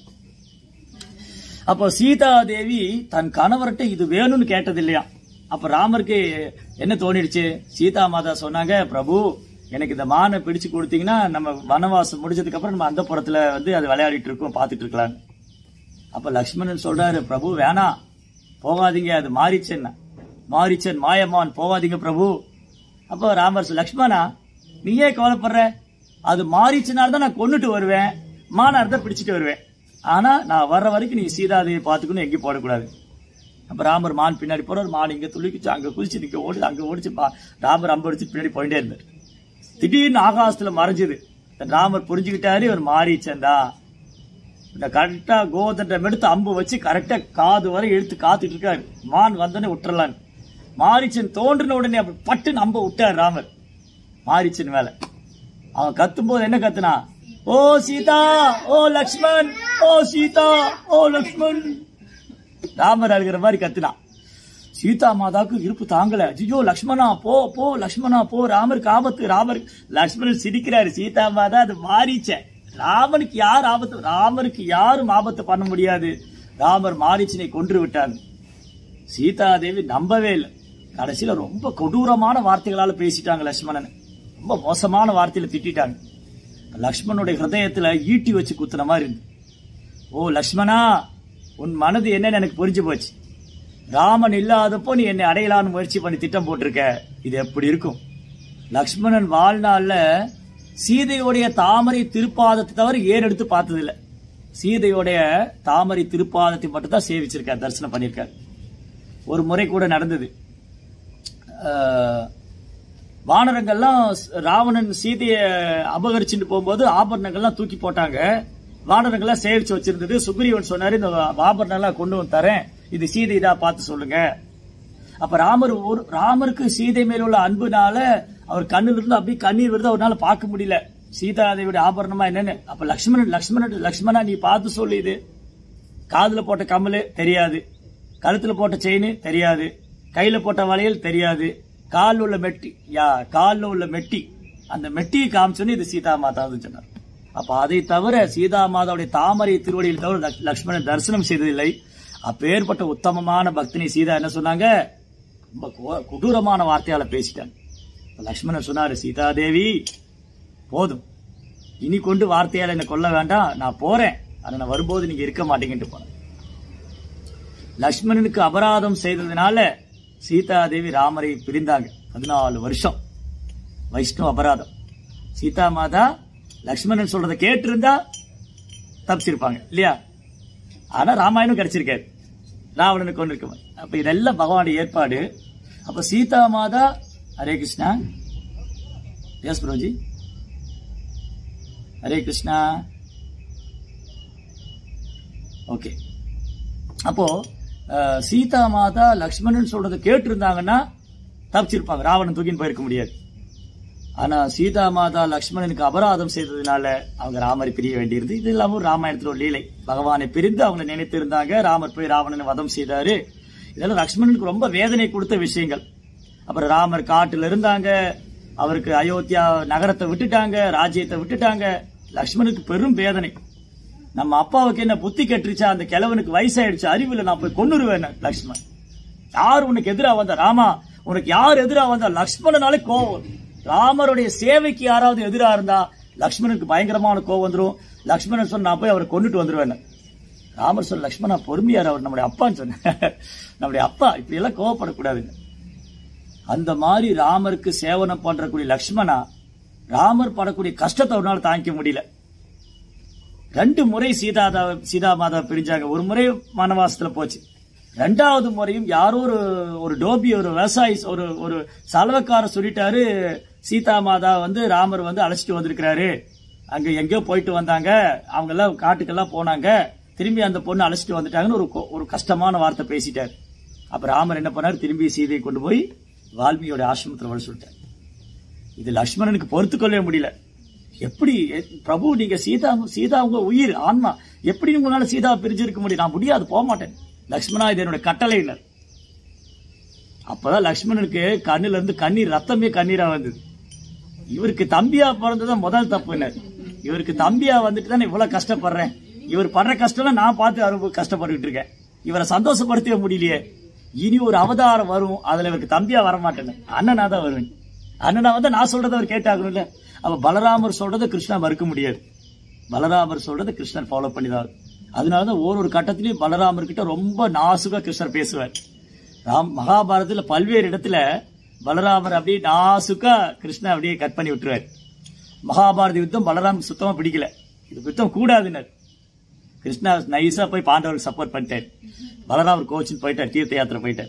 அப்போ சீதா தேவி தன் கணவர்கிட்ட இது வேணும்னு கேட்டது இல்லையா அப்ப ராமருக்கு என்ன தோணிடுச்சு சீதா மாதா சொன்னாங்க பிரபு எனக்கு இந்த மானை பிடிச்சு கொடுத்தீங்கன்னா நம்ம வனவாசம் முடிஞ்சதுக்கு அப்புறம் நம்ம அந்த புறத்துல வந்து அது விளையாடிட்டு இருக்கோம் பார்த்துட்டு இருக்கலாம் அப்ப லக்ஷ்மணன் சொல்றாரு பிரபு வேணாம் போகாதீங்க அது மாரிச்சன் மாரிச்சன் மாயமான் போகாதீங்க பிரபு அப்போ ராமர் சொல், லக்ஷ்மணா நீ ஏன் கவலைப்படுற அது மாறிச்சுனால தான் நான் கொன்னுட்டு வருவேன் மானார் தான் பிடிச்சிட்டு வருவேன் ஆனா நான் வர்ற வரைக்கும் நீ சீதாதேவி பார்த்துக்கணும் எங்கேயும் போடக்கூடாது அப்ப ராமர் மான் பின்னாடி போறாரு மான் இங்க துள்ளிக்குச்சு அங்க குதிச்சு இங்க ஓடுச்சு அங்க ஓடிச்சு பா- ராமர் அம்பு அடிச்சு பின்னாடி போயிட்டே இருந்தார் திடீர்னு ஆகாசத்துல மறைஞ்சது ராமர் புரிஞ்சுக்கிட்டாரு இவர் மாறிச்சந்தா இந்த கரெக்டா கோதண்டம் எடுத்து அம்பு வச்சு கரெக்டா காது வரை இழுத்து காத்துட்டு இருக்காரு மான் வந்தோடனே விட்டுறலான்னு மாரிச்சன் தோன்றின உடனே அப்படி பட்டுன்னு அம்ப விட்டார் ராமர் மாரிச்சன் மேல அவன் கத்தும் போது என்ன கத்துனா ஓ சீதா ஓ லக்ஷ்மண் ஓ சீதா ஓ லக்ஷ்மண் ராமர் அழுகிற மாதிரி கத்துனான் சீதா மாதாவுக்கு இருப்பு தாங்கல ஐயோ லக்ஷ்மணா போ போ லக்ஷ்மணா போ ராமருக்கு ஆபத்து ராமர் லக்ஷ்மணன் சிரிக்கிறாரு சீதா மாதா அது மாறிச்ச ராமனுக்கு யார் ஆபத்து ராமருக்கு யாரும் ஆபத்து பண்ண முடியாது ராமர் மாரிச்சனை கொன்று விட்டார் சீதாதேவி நம்பவே இல்லை கடைசியில ரொம்ப கொடூரமான வார்த்தைகளால பேசிட்டாங்க லக்ஷ்மணன் ரொம்ப மோசமான வார்த்தையில திட்டிட்டாங்க லக்ஷ்மணனுடைய ஹிருதயத்துல ஈட்டி வச்சு குத்துன மாதிரி இருந்து ஓ லக்ஷ்மணா உன் மனது என்னன்னு எனக்கு புரிஞ்சு போச்சு ராமன் இல்லாதப்போ நீ என்னை அடையலான்னு முயற்சி பண்ணி திட்டம் போட்டிருக்க இது எப்படி இருக்கும் லக்ஷ்மணன் வாழ்நாள்ல சீதையுடைய தாமரை திருப்பாதத்தை தவிர ஏன் எடுத்து பார்த்ததில்ல சீதையுடைய தாமரை திருப்பாதத்தை மட்டும் தான் சேவிச்சிருக்கார் தரிசனம் பண்ணியிருக்கார் ஒரு முறை கூட நடந்தது ஆஹ், வானரங்கள்லாம் ராவணன் சீதையை அபகரிச்சுட்டு போகும்போது ஆபரணங்கள்லாம் தூக்கி போட்டாங்க வானரங்கள்லாம் சேவிச்சு வச்சிருந்தது சுக்ரீவன் சொன்னாரு இந்த ஆபரணங்கள்லாம் கொண்டு வந்து தரேன் இது சீதை இதா பார்த்து சொல்லுங்க அப்ப ராமர் ஒரு ராமருக்கு சீதை மேல உள்ள அன்புனால அவர் கண்ணுல இருந்து அப்படியே கண்ணீர் வருது அவரால பார்க்க முடியல சீதா தேவியோட ஆபரணமா என்னன்னு அப்ப லக்ஷ்மணன் லக்ஷ்மணன் லக்ஷ்மணா நீ பார்த்து சொல்லு இது காதுல போட்ட கம்மலு தெரியாது கழுத்துல போட்ட செயின் தெரியாது கையில போட்ட வளையல் தெரியாது கால்ல உள்ள மெட்டி யா கால்ல உள்ள மெட்டி அந்த மெட்டியை காமிச்சோன்னு இது சீதா மாதான்னு சொன்னார் அப்ப அதை தவிர சீதா மாதாவுடைய தாமரை திருவடியில் தவிர லக்- லக்ஷ்மணன் தரிசனம் செய்ததில்லை அப்பேற்பட்ட உத்தமமான பக்தினி சீதா என்ன சொன்னாங்க ரொம்ப கொ- கொடூரமான வார்த்தையால பேசிட்டாங்க அப்ப லக்ஷ்மணன் சொன்னாரு சீதா தேவி போதும் இனி கொண்டு வார்த்தையால என்ன கொல்ல வேண்டாம் நான் போறேன் ஆனா நான் வரும்போது நீங்க இருக்க மாட்டீங்கன்ட்டு போனேன் லக்ஷ்மணனுக்கு அபராதம் செய்ததுனால சீதாதேவி ராமரை பிரிந்தாங்க பதினாலு வருஷம் வைஷ்ணவ அபராதம் சீதா மாதா லக்ஷ்மணன் சொல்றதை கேட்டிருந்தா தப்பிச்சிருப்பாங்க இல்லையா ஆனா ராமாயணம் கிடைச்சிருக்காரு ராவணனுக்கு ஒன்று இருக்க மாதிரி. அப்ப இதெல்லாம் பகவானுடைய ஏற்பாடு அப்ப சீதா மாதா ஹரே கிருஷ்ணா எஸ் பிரபுஜி ஹரே கிருஷ்ணா ஓகே அப்போ அஹ், சீதா மாதா லக்ஷ்மணன் சொல்றதை கேட்டிருந்தாங்கன்னா தப்பிச்சிருப்பாங்க ராவணன் தூக்கின்னு போயிருக்க முடியாது ஆனா சீதா மாதா லக்ஷ்மணனுக்கு அபராதம் செய்ததுனால அவங்க ராமரை பிரிய வேண்டியிருது இது இல்லாம ஒரு ராமாயணத்துல ஒரு லீலை பகவானை பிரிந்து அவங்க நினைத்து இருந்தாங்க ராமர் போய் ராவணனை வதம் செய்தாரு இதெல்லாம் லக்ஷ்மணனுக்கு ரொம்ப வேதனை கொடுத்த விஷயங்கள் அப்புறம் ராமர் காட்டுல இருந்தாங்க அவருக்கு அயோத்தியா நகரத்தை விட்டுட்டாங்க ராஜ்யத்தை விட்டுட்டாங்க லக்ஷ்மணனுக்கு பெரும் வேதனை நம்ம அப்பாவுக்கு என்ன புத்தி கெட்டுருச்சா அந்த கிழவனுக்கு வயசாயிடுச்சு அறிவுல நான் போய் கொன்னுருவேன் லக்ஷ்மண் யார் உனக்கு எதிரா வந்தா ராமா உனக்கு யார் எதிரா வந்தா லக்ஷ்மணனாலே கோவம் வரும். ராமருடைய சேவைக்கு யாராவது எதிரா இருந்தா லக்ஷ்மணனுக்கு பயங்கரமான கோவம் வந்துரும் லக்ஷ்மணன் சொன்ன நான் போய் அவரை கொண்டுட்டு வந்துருவேன் ராமர் சொல்ல லக்ஷ்மணா பொறுமையார் அவர் நம்முடைய அப்பான்னு சொன்ன நம்முடைய அப்பா இப்படி எல்லாம் கோவப்படக்கூடாதுங்க அந்த மாதிரி ராமருக்கு சேவனம் பண்றக்கூடிய லக்ஷ்மணா ராமர் படக்கூடிய கஷ்டத்தை ஒரு நாள் தாங்கிக்க முடியல ரெண்டு முறை சீதா சீதா மாதா பிரிஞ்சாங்க ஒரு முறை வனவாசத்துல போச்சு ரெண்டாவது முறையும் யாரோ ஒரு ஒரு டோபி ஒரு விவசாயி ஒரு ஒரு சலவக்காரர் சொல்லிட்டாரு சீதா மாதா வந்து ராமர் வந்து அழைச்சிட்டு வந்திருக்கிறாரு அங்க எங்கேயோ போயிட்டு வந்தாங்க அவங்க எல்லாம் காட்டுக்கெல்லாம் போனாங்க திரும்பி அந்த பொண்ணு அழைச்சிட்டு வந்துட்டாங்கன்னு ஒரு கொ- ஒரு கஷ்டமான வார்த்தை பேசிட்டாரு அப்ப ராமர் என்ன பண்ணாரு திரும்பி சீதையை கொண்டு போய் வால்மீகியோட ஆசிரமத்துல வர சொல்லிட்டாரு இது லக்ஷ்மணனுக்கு பொறுத்துக்கொள்ளவே முடியல எப்படி எ- பிரபு நீங்க சீதா சீதா உங்க உயிர் ஆன்மா எப்படி உங்களால சீதா பிரிஞ்சிருக்க முடியும் நான் முடியாது போக மாட்டேன் லக்ஷ்மணா இது என்னோட கட்டளையினர் அப்பதான் லக்ஷ்மணனுக்கு கண்ணுல இருந்து கண்ணீர் ரத்தமே கண்ணீரா வந்தது இவருக்கு தம்பியா பிறந்ததான் முதல் தப்புனர் இவருக்கு தம்பியா வந்துட்டு தான் இவ்வளவு கஷ்டப்படுறேன் இவர் படுற கஷ்டம் நான் பார்த்து அனுபவ கஷ்டப்பட்டுட்டு இருக்கேன் இவரை சந்தோஷப்படுத்தவே முடியலையே இனி ஒரு அவதாரம் வரும் அதுல இவருக்கு தம்பியா வர மாட்டேன்னு அண்ணனா தான் வருவேன் அண்ணனா வந்து நான் சொல்றதை அவர் கேட்டாகணும்ல அப்ப பலராமர் சொல்றதை கிருஷ்ணா மறுக்க முடியாது பலராமர் சொல்றதை கிருஷ்ணன் ஃபாலோ பண்ணிதான் அதனாலதான் ஒரு ஒரு கட்டத்திலயும் பலராமர் கிட்ட ரொம்ப நாசுகா கிருஷ்ணர் பேசுவார் ராம் மகாபாரதத்துல பல்வேறு இடத்துல பலராமர் அப்படியே நாசுக்கா கிருஷ்ணன் அப்படியே கட் பண்ணி விட்டுருவார் மகாபாரத யுத்தம் பலராம் சுத்தமா பிடிக்கல இது யுத்தம் கூடாதுனர் கிருஷ்ணா நைஸா போய் பாண்டவருக்கு சப்போர்ட் பண்ணிட்டார் பலராமர் கோச்சின்னு போயிட்டார் தீர்த்த யாத்திரை போயிட்டார்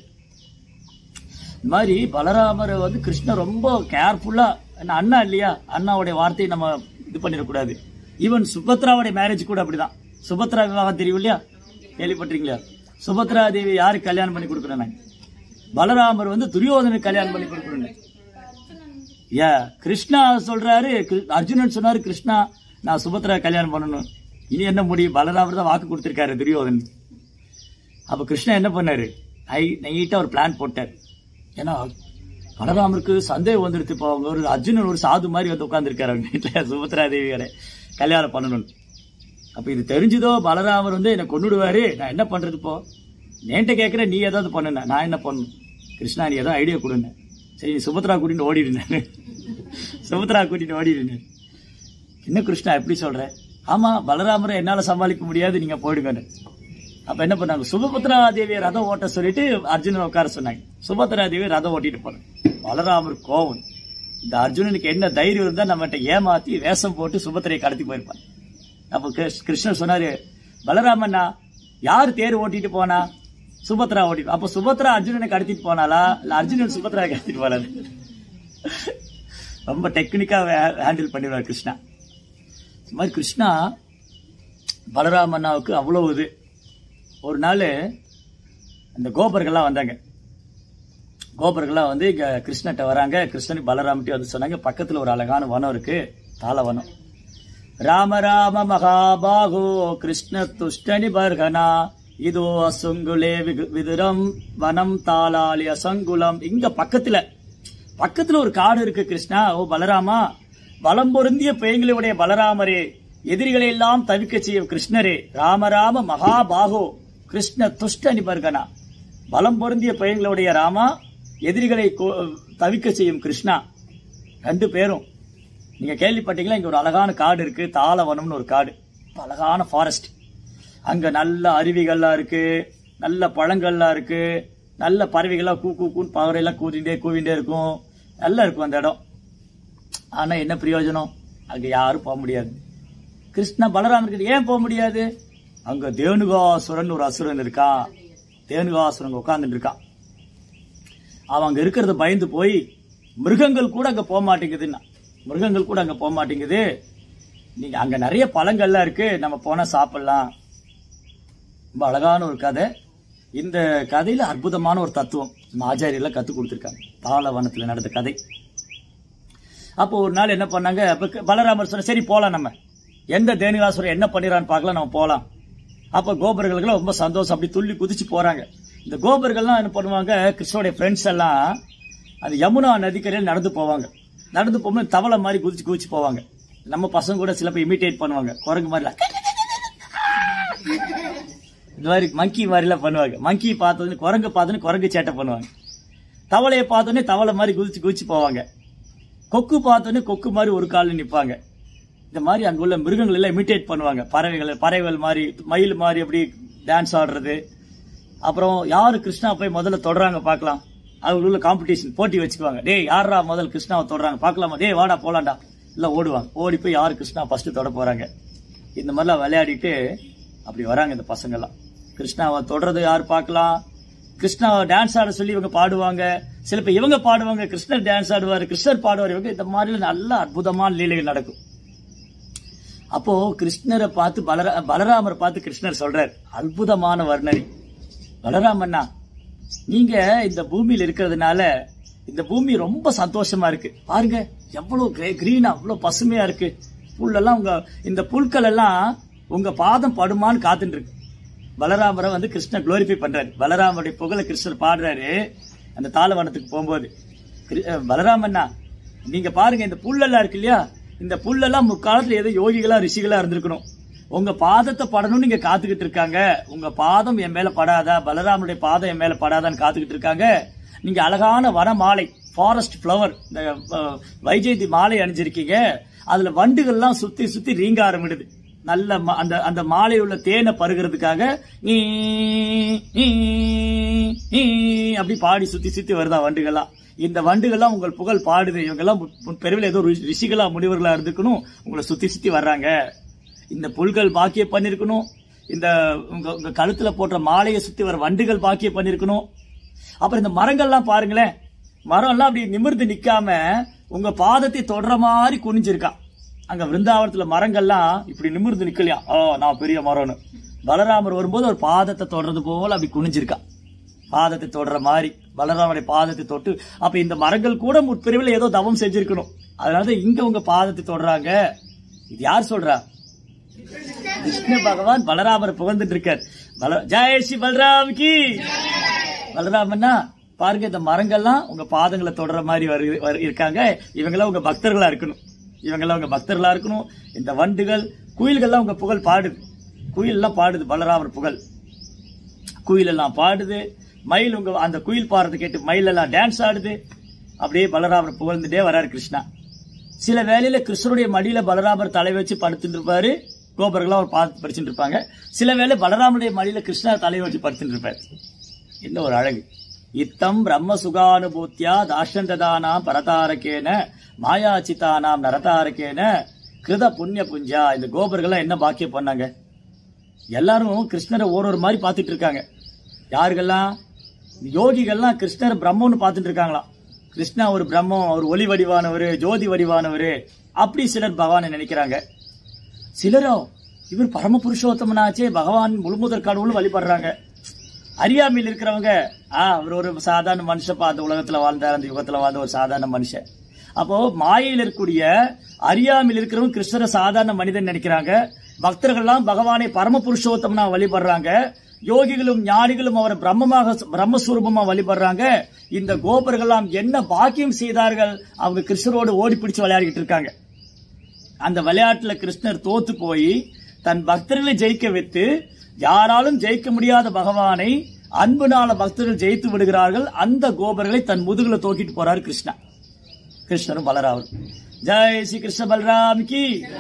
இந்த மாதிரி பலராமர் வந்து கிருஷ்ணர் ரொம்ப கேர்ஃபுல்லா என்ன அண்ணா இல்லையா அண்ணாவுடைய வார்த்தையை நம்ம இது பண்ணிடக்கூடாது ஈவன் சுபத்ராவுடைய மேரேஜ் கூட அப்படிதான் சுபத்ரா விவாகம் தெரியும் இல்லையா கேள்விப்பட்டிருக்கீங்களா சுபத்ரா தேவி யாருக்கு கல்யாணம் பண்ணி கொடுக்குறேன் பலராமர் வந்து துரியோதனுக்கு கல்யாணம் பண்ணி கொடுக்குறேன் ஏ கிருஷ்ணா சொல்றாரு கிரு- அர்ஜுனன் சொன்னாரு கிருஷ்ணா நான் சுபத்ரா கல்யாணம் பண்ணணும் இனி என்ன முடியும் பலராமர் தான் வாக்கு கொடுத்திருக்காரு துரியோதன் அப்ப கிருஷ்ணன் என்ன பண்ணாரு நை நைட்டா ஒரு பிளான் போட்டார் ஏன்னா பலராமருக்கு சந்தேகம் வந்துடுது இப்போ அவங்க ஒரு அர்ஜுனன் ஒரு சாது மாதிரி வந்து உட்காந்துருக்காரு அவங்க வீட்டில் சுபத்ரா தேவியோட கல்யாணம் பண்ணணும்னு அப்ப இது தெரிஞ்சதோ பலராமர் வந்து என்னை கொண்டுடுவாரு நான் என்ன பண்றது இப்போ என்கிட்ட கேட்குற நீ ஏதாவது பண்ணுன நான் என்ன பண்ணணும் கிருஷ்ணா நீ ஏதோ ஐடியா கொடுங்க சரி நீ சுபத்ரா கூட்டிட்டு ஓடிடுனேன் சுபத்ரா கூட்டிட்டு ஓடிடுனேன் என்ன கிருஷ்ணா எப்படி சொல்ற ஆமா பலராமரை என்னால சமாளிக்க முடியாது நீங்க போயிடுங்கன்னு அப்ப என்ன பண்ணாங்க சுபபத்ரா தேவியை ரதம் ஓட்ட சொல்லிட்டு அர்ஜுனன் உட்கார சொன்னாங்க சுபத்ரா தேவி ரதம் ஓட்டிட்டு போனாங்க பலராமர் கோவம் இந்த அர்ஜுனனுக்கு என்ன தைரியம் இருந்தா நம்மகிட்ட ஏமாத்தி வேஷம் போட்டு சுபத்திரையை கடத்தி போயிருப்பான் அப்ப கிருஷ்- கிருஷ்ணர் சொன்னாரு பலராமண்ணா யார் தேர் ஓட்டிட்டு போனா சுபத்ரா ஓட்டிட்டு அப்ப சுபத்ரா அர்ஜுனனை கடத்திட்டு போனாலா இல்ல அர்ஜுனன் சுபத்ரா கடத்திட்டு போனாரு ரொம்ப டெக்னிக்கா ஹேண்டில் பண்ணிடுவார் கிருஷ்ணா இந்த மாதிரி கிருஷ்ணா பலராம அண்ணாவுக்கு அவ்வளவு இது ஒரு நாள் அந்த கோபர்கள்லாம் வந்தாங்க கோபர்கள்லாம் வந்து இங்க கிருஷ்ணகிட்ட வராங்க கிருஷ்ணன் பலராமட்டி வந்து சொன்னாங்க பக்கத்துல ஒரு அழகான வனம் இருக்கு தாளவனம் ராம ராம மகாபாகோ கிருஷ்ண துஷ்டனி பர்கனா இதோ அசுங்குலே விகு- விதுரம் வனம் தாளாலி அசங்குலம் இங்க பக்கத்துல பக்கத்துல ஒரு காடு இருக்கு கிருஷ்ணா ஓ பலராமா பலம் பொருந்திய பெயங்களுடைய பலராமரே எதிரிகளை எல்லாம் தவிக்க செய்யும் கிருஷ்ணரே ராம ராம மகாபாகோ கிருஷ்ண துஷ்ட நிபர்கனா பலம் பொருந்திய பெயங்களுடைய ராமா எதிரிகளை கோ- தவிக்க செய்யும் கிருஷ்ணா ரெண்டு பேரும் நீங்க கேள்விப்பட்டீங்களா இங்க ஒரு அழகான காடு இருக்கு தாளவனம்னு ஒரு காடு ரொம்ப அழகான ஃபாரஸ்ட் அங்க நல்ல அருவிகள்லாம் இருக்கு நல்ல பழங்கள்லாம் இருக்கு நல்ல பறவைகள்லாம் கூ கூ கூன்னு பறவைலாம் கூவிண்டே கூவிண்டே இருக்கும் நல்லா இருக்கும் அந்த இடம் ஆனா என்ன பிரயோஜனம் அங்க யாரும் போக முடியாது கிருஷ்ணா பலராமர் கிட்ட ஏன் போக முடியாது அங்க தேனுகாசுரன் ஒரு அசுரன் இருக்கான் தேனுகாசுரன் உட்கார்ந்துட்டு இருக்கான் அவன் அங்க இருக்கிறத பயந்து போய் மிருகங்கள் கூட அங்க போக மாட்டேங்குதுன்னா மிருகங்கள் கூட அங்க போக மாட்டேங்குது நீங்க அங்க நிறைய பழங்கள்லாம் இருக்கு நம்ம போனா சாப்பிடலாம் ரொம்ப அழகான ஒரு கதை இந்த கதையில அற்புதமான ஒரு தத்துவம் நம்ம ஆச்சாரியெல்லாம் கத்து கொடுத்துருக்காங்க தாளவனத்துல நடந்த கதை அப்போ ஒரு நாள் என்ன பண்ணாங்க அப்ப க- பலராமர் சொன்ன சரி போலாம் நம்ம எந்த தேனிகாசுரன் என்ன பண்ணிடுறான்னு பார்க்கலாம் நம்ம போலாம் அப்ப கோபர்களுக்கெல்லாம் ரொம்ப சந்தோஷம் அப்படி துள்ளி குதிச்சு போறாங்க இந்த கோபர்கள்லாம் என்ன பண்ணுவாங்க கிருஷ்ணனுடைய ஃப்ரெண்ட்ஸ் எல்லாம் அந்த யமுனா நதிக்கரையில் நடந்து போவாங்க நடந்து போகும்போது தவளை மாதிரி குதிச்சு குதிச்சு போவாங்க நம்ம பசங்க கூட சில பேர் இமிட்டேட் பண்ணுவாங்க குரங்கு மாதிரிலாம் இந்த மாதிரி மங்கி மாதிரிலாம் பண்ணுவாங்க மங்கி பார்த்தோன்னு குரங்கு பார்த்தோன்னு குரங்கு சேட்டை பண்ணுவாங்க தவளையை பார்த்தோன்னே தவளை மாதிரி குதிச்சு குதிச்சு போவாங்க கொக்கு பார்த்தோன்னே கொக்கு மாதிரி ஒரு காலில் நிற்பாங்க இந்த மாதிரி அங்க உள்ள மிருகங்கள் எல்லாம் இமிட்டேட் பண்ணுவாங்க பறவைகள் பறவைகள் மாதிரி மயில் மாதிரி அப்படி டான்ஸ் ஆடுறது அப்புறம் யாரு கிருஷ்ணா போய் முதல்ல தொடுறாங்க பார்க்கலாம் அவங்க உள்ள காம்படிஷன் போட்டி வச்சுக்குவாங்க டேய் யாரா முதல்ல கிருஷ்ணாவை தொடுறாங்க பார்க்கலாமா டேய் வாடா போலாம்டா இல்ல ஓடுவாங்க ஓடி போய் யாரு கிருஷ்ணா ஃபர்ஸ்ட் தொட போறாங்க இந்த மாதிரிலாம் விளையாடிட்டு அப்படி வராங்க இந்த பசங்கெல்லாம் கிருஷ்ணாவை தொடறது யார் பார்க்கலாம் கிருஷ்ணாவை டான்ஸ் ஆட சொல்லி இவங்க பாடுவாங்க சில பேர் இவங்க பாடுவாங்க கிருஷ்ணர் டான்ஸ் ஆடுவார் கிருஷ்ணர் பாடுவார் இவங்க இந்த மாதிரி நல்ல அற்புதமான லீலைகள் நடக்கும் அப்போ கிருஷ்ணரை பார்த்து பலரா பலராமரை பார்த்து கிருஷ்ணர் சொல்றார் அற்புதமான வர்ணனை பலராமண்ணா நீங்க இந்த பூமியில இருக்கிறதுனால இந்த பூமி ரொம்ப சந்தோஷமா இருக்கு பாருங்க எவ்வளவு கிரீனா அவ்வளவு பசுமையா இருக்கு புல்லெல்லாம் உங்க இந்த புல்கள் எல்லாம் உங்க பாதம் படுமான்னு காத்துட்டு இருக்கு பலராமரை வந்து கிருஷ்ணர் குளோரிஃபை பண்றாரு பலராமருடைய புகழ கிருஷ்ணர் பாடுறாரு அந்த தாளவனத்துக்கு போகும்போது கிரு- அஹ் பலராமண்ணா நீங்க பாருங்க இந்த புல்லெல்லாம் இருக்கு இல்லையா இந்த புல்லெல்லாம் முக்காலத்துல ஏதோ யோகிகளா ரிஷிகளா இருந்திருக்கணும் உங்க பாதத்தை படணும்னு நீங்க காத்துக்கிட்டு இருக்காங்க உங்க பாதம் என் மேல படாதா பலராமனுடைய பாதம் என் மேல படாதான்னு காத்துக்கிட்டு இருக்காங்க நீங்க அழகான வன மாலை ஃபாரஸ்ட் ஃப்ளவர் இந்த அஹ், வைஜெயந்தி மாலை அணிஞ்சிருக்கீங்க அதுல வண்டுகள்லாம் சுத்தி சுத்தி ரீங்க ஆரம்பிடுது நல்ல ம- அந்த அந்த மாலையில் உள்ள தேனை பருகிறதுக்காக ஈ, ஈ, ஈ அப்படி பாடி சுத்தி சுத்தி வருதா வண்டுகள்லாம் இந்த வண்டுகள்லாம் உங்கள் புகழ் பாடுது இவங்கெல்லாம் மு- முன் பெருவில் ஏதோ ரிஷி- ரிஷிகளா முனிவர்களா இருந்துக்கணும் உங்களை சுத்தி சுத்தி வர்றாங்க இந்த புல்கள் பாக்கியம் பண்ணிருக்கணும் இந்த உங்க உங்க கழுத்துல போட்ட மாலையை சுத்தி வர வண்டுகள் பாக்கியம் பண்ணிருக்கணும் அப்புறம் இந்த மரங்கள்லாம் பாருங்களேன் மரம் எல்லாம் அப்படி நிமிர்ந்து நிக்காம உங்க பாதத்தை தொடர மாதிரி குனிஞ்சிருக்கான் அங்க விருந்தாவனத்துல மரங்கள்லாம் இப்படி நிமிர்ந்து நிக்கலையா ஓ நான் பெரிய மரம்னு பலராமர் வரும்போது ஒரு பாதத்தை தொடர்றது போல அப்படி குனிஞ்சிருக்கான் பாதத்தை தொடர மாதிரி பலராமருடைய பாதத்தை தொட்டு அப்ப இந்த மரங்கள் கூட முற்பிரிவில் ஏதோ தவம் செஞ்சிருக்கணும் அதனால இங்க உங்க பாதத்தை தொடறாங்க இது யார் சொல்றா கிருஷ்ண பகவான் பலராமர் புகழ்ந்துட்டு இருக்கார் பல ஜெய் ஸ்ரீ பலராம் கி பலராமன்னா பாருங்க இந்த மரங்கள்லாம் உங்க பாதங்களை தொடர மாதிரி வரு வரு- இருக்காங்க இவங்கெல்லாம் உங்க பக்தர்களா இருக்கணும் இவங்கெல்லாம் உங்க பக்தர்களா இருக்கணும் இந்த வண்டுகள் குயில்கள்லாம் உங்க புகழ் பாடுது குயிலெல்லாம் பாடுது பலராமர் புகழ் குயில் எல்லாம் பாடுது மயில் உங்க அந்த குயில் பாடுறது கேட்டு மயில் எல்லாம் டான்ஸ் ஆடுது அப்படியே பலராமர் புகழ்ந்துட்டே வராரு கிருஷ்ணா சில வேளையில கிருஷ்ணருடைய மடியில பலராமர் தலை வச்சு படுத்துட்டு இருப்பாரு கோபர்கள்லாம் அவர் பார்த்து படிச்சுட்டு இருப்பாங்க சில வேளை பலராமருடைய மடியில கிருஷ்ணா தலை வச்சு படுத்துட்டு இருப்பாரு என்ன ஒரு அழகு இத்தம் பிரம்ம சுகானுபூத்தியா தாஷ்டந்ததானாம் பரதாரகேன மாயாச்சிதானாம் நரதாரகேன கிருத புண்ணிய புஞ்சா இந்த கோபர்கள்லாம் என்ன பாக்கியம் பண்ணாங்க எல்லாரும் கிருஷ்ணரை ஒரு ஒரு மாதிரி பார்த்துட்டு இருக்காங்க யாருக்கெல்லாம் யோகிகள்லாம் கிருஷ்ணர் பிரம்மன்னு பார்த்துட்டு இருக்காங்களாம் கிருஷ்ணா ஒரு பிரம்மம் அவர் ஒளி வடிவானவர் ஜோதி வடிவானவர் அப்படி சிலர் பகவானை நினைக்கிறாங்க சிலரோ இவர் பரம புருஷோத்தமனாச்சே பகவான் முழுமுதற் கடவுள் வழிபடுறாங்க அறியாமையில் இருக்கிறவங்க ஆ அவர் ஒரு சாதாரண மனுஷப்பா அந்த உலகத்துல வாழ்ந்தார் அந்த யுகத்துல வாழ்ந்த ஒரு சாதாரண மனுஷன் அப்போ மாயையில் இருக்கக்கூடிய அறியாமையில் இருக்கிறவங்க கிருஷ்ணரை சாதாரண மனிதன் நினைக்கிறாங்க பக்தர்கள்லாம் பகவானை பரம புருஷோத்தமனா வழிபடுறாங்க யோகிகளும் ஞானிகளும் அவரை பிரம்மமாக பிரம்மஸ்வரூபமா வழிபடுறாங்க இந்த கோபர்கள்லாம் என்ன பாக்கியம் செய்தார்கள் அவங்க கிருஷ்ணரோடு ஓடி பிடிச்சு விளையாடிட்டு இருக்காங்க அந்த விளையாட்டுல கிருஷ்ணர் தோத்து போய் தன் பக்தர்களை ஜெயிக்க வைத்து யாராலும் ஜெயிக்க முடியாத பகவானை அன்புனால பக்தர்கள் ஜெயித்து விடுகிறார்கள் அந்த கோபர்களை தன் முதுகுல தூக்கிட்டு போறாரு கிருஷ்ணா கிருஷ்ணரும் பலராமரும் ஜெய் ஸ்ரீ கிருஷ்ண பலராம் கி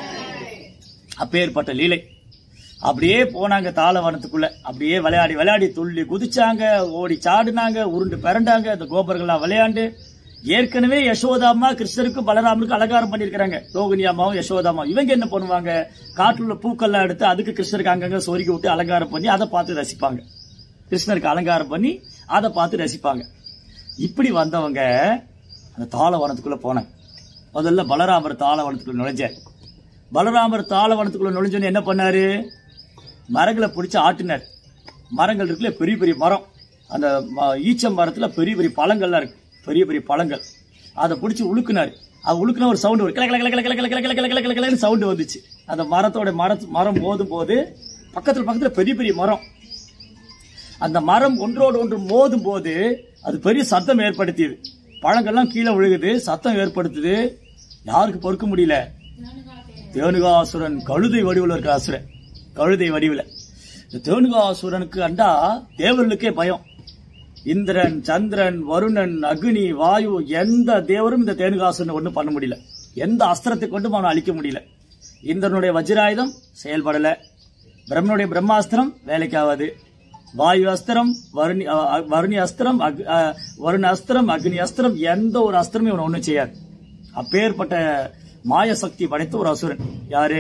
அப்பேற்பட்ட லீலை அப்படியே போனாங்க தாளவனத்துக்குள்ள அப்படியே விளையாடி விளையாடி துள்ளி குதிச்சாங்க ஓடி சாடுனாங்க உருண்டு பிறண்டாங்க அந்த கோபர்கள்லாம் விளையாண்டு ஏற்கனவே யசோதாமா கிருஷ்ணருக்கு பலராமருக்கு அலங்காரம் பண்ணிருக்காங்க ரோகிணி அம்மாவும் யசோதாமா இவங்க என்ன பண்ணுவாங்க காட்டுல உள்ள பூக்கள்லாம் எடுத்து அதுக்கு கிருஷ்ணருக்கு அங்கங்க சொருகி விட்டு அலங்காரம் பண்ணி அதை பார்த்து ரசிப்பாங்க கிருஷ்ணருக்கு அலங்காரம் பண்ணி அதை பார்த்து ரசிப்பாங்க இப்படி வந்தவங்க அந்த தாளவனத்துக்குள்ள போனாங்க முதல்ல பலராமர் தாளவனத்துக்குள்ள நுழைஞ்சார் பலராமர் தாளவனத்துக்குள்ள நுழைஞ்சோன்னு என்ன பண்ணாரு மரங்களை பிடிச்சு ஆட்டினார் மரங்கள் இருக்குல்ல பெரிய பெரிய மரம் அந்த ம- ஈச்ச மரத்துல பெரிய பெரிய பழங்கள்லாம் இருக்கு பெரிய பெரிய பழங்கள் அதை பிடிச்சி உழுக்குனாரு அது உழுக்குனா ஒரு சவுண்டு வரும் கிள கிள கிள கிள கிள கிள கிள கிள கிள கிள கிளன்னு சவுண்டு வந்துச்சு அந்த மரத்தோட மரத்து மரம் மோதும் போது பக்கத்துல பக்கத்துல பெரிய பெரிய மரம் அந்த மரம் ஒன்றோடு ஒன்று மோதும் போது அது பெரிய சத்தம் ஏற்படுத்தியது பழங்கள்லாம் கீழே விழுகுது சத்தம் ஏற்படுத்துது யாருக்கு பொறுக்க முடியல தேனுகாசுரன் கழுதை வடிவில் இருக்கிற அசுரன் கழுதை வடிவில் இந்த தேனுகாசுரனுக்கு அண்டா தேவர்களுக்கே பயம் இந்திரன் சந்திரன் வருணன் அக்னி வாயு எந்த தேவரும் இந்த தேனுகாசுரனை ஒன்றும் பண்ண முடியல எந்த அஸ்திரத்தை கொண்டும் அவனை அழிக்க முடியல இந்திரனுடைய வஜ்ராயுதம் செயல்படல பிரம்மனுடைய பிரம்மாஸ்திரம் வேலைக்காகாது வாயு அஸ்திரம் வருணி அ, அ, வருணி அஸ்திரம் அக்- அ, வருண அஸ்திரம் அக்னி அஸ்திரம் எந்த ஒரு அஸ்திரமும் இவனை ஒன்றும் செய்யாது அப்பேற்பட்ட மாய சக்தி படைத்த ஒரு அசுரன் யாரு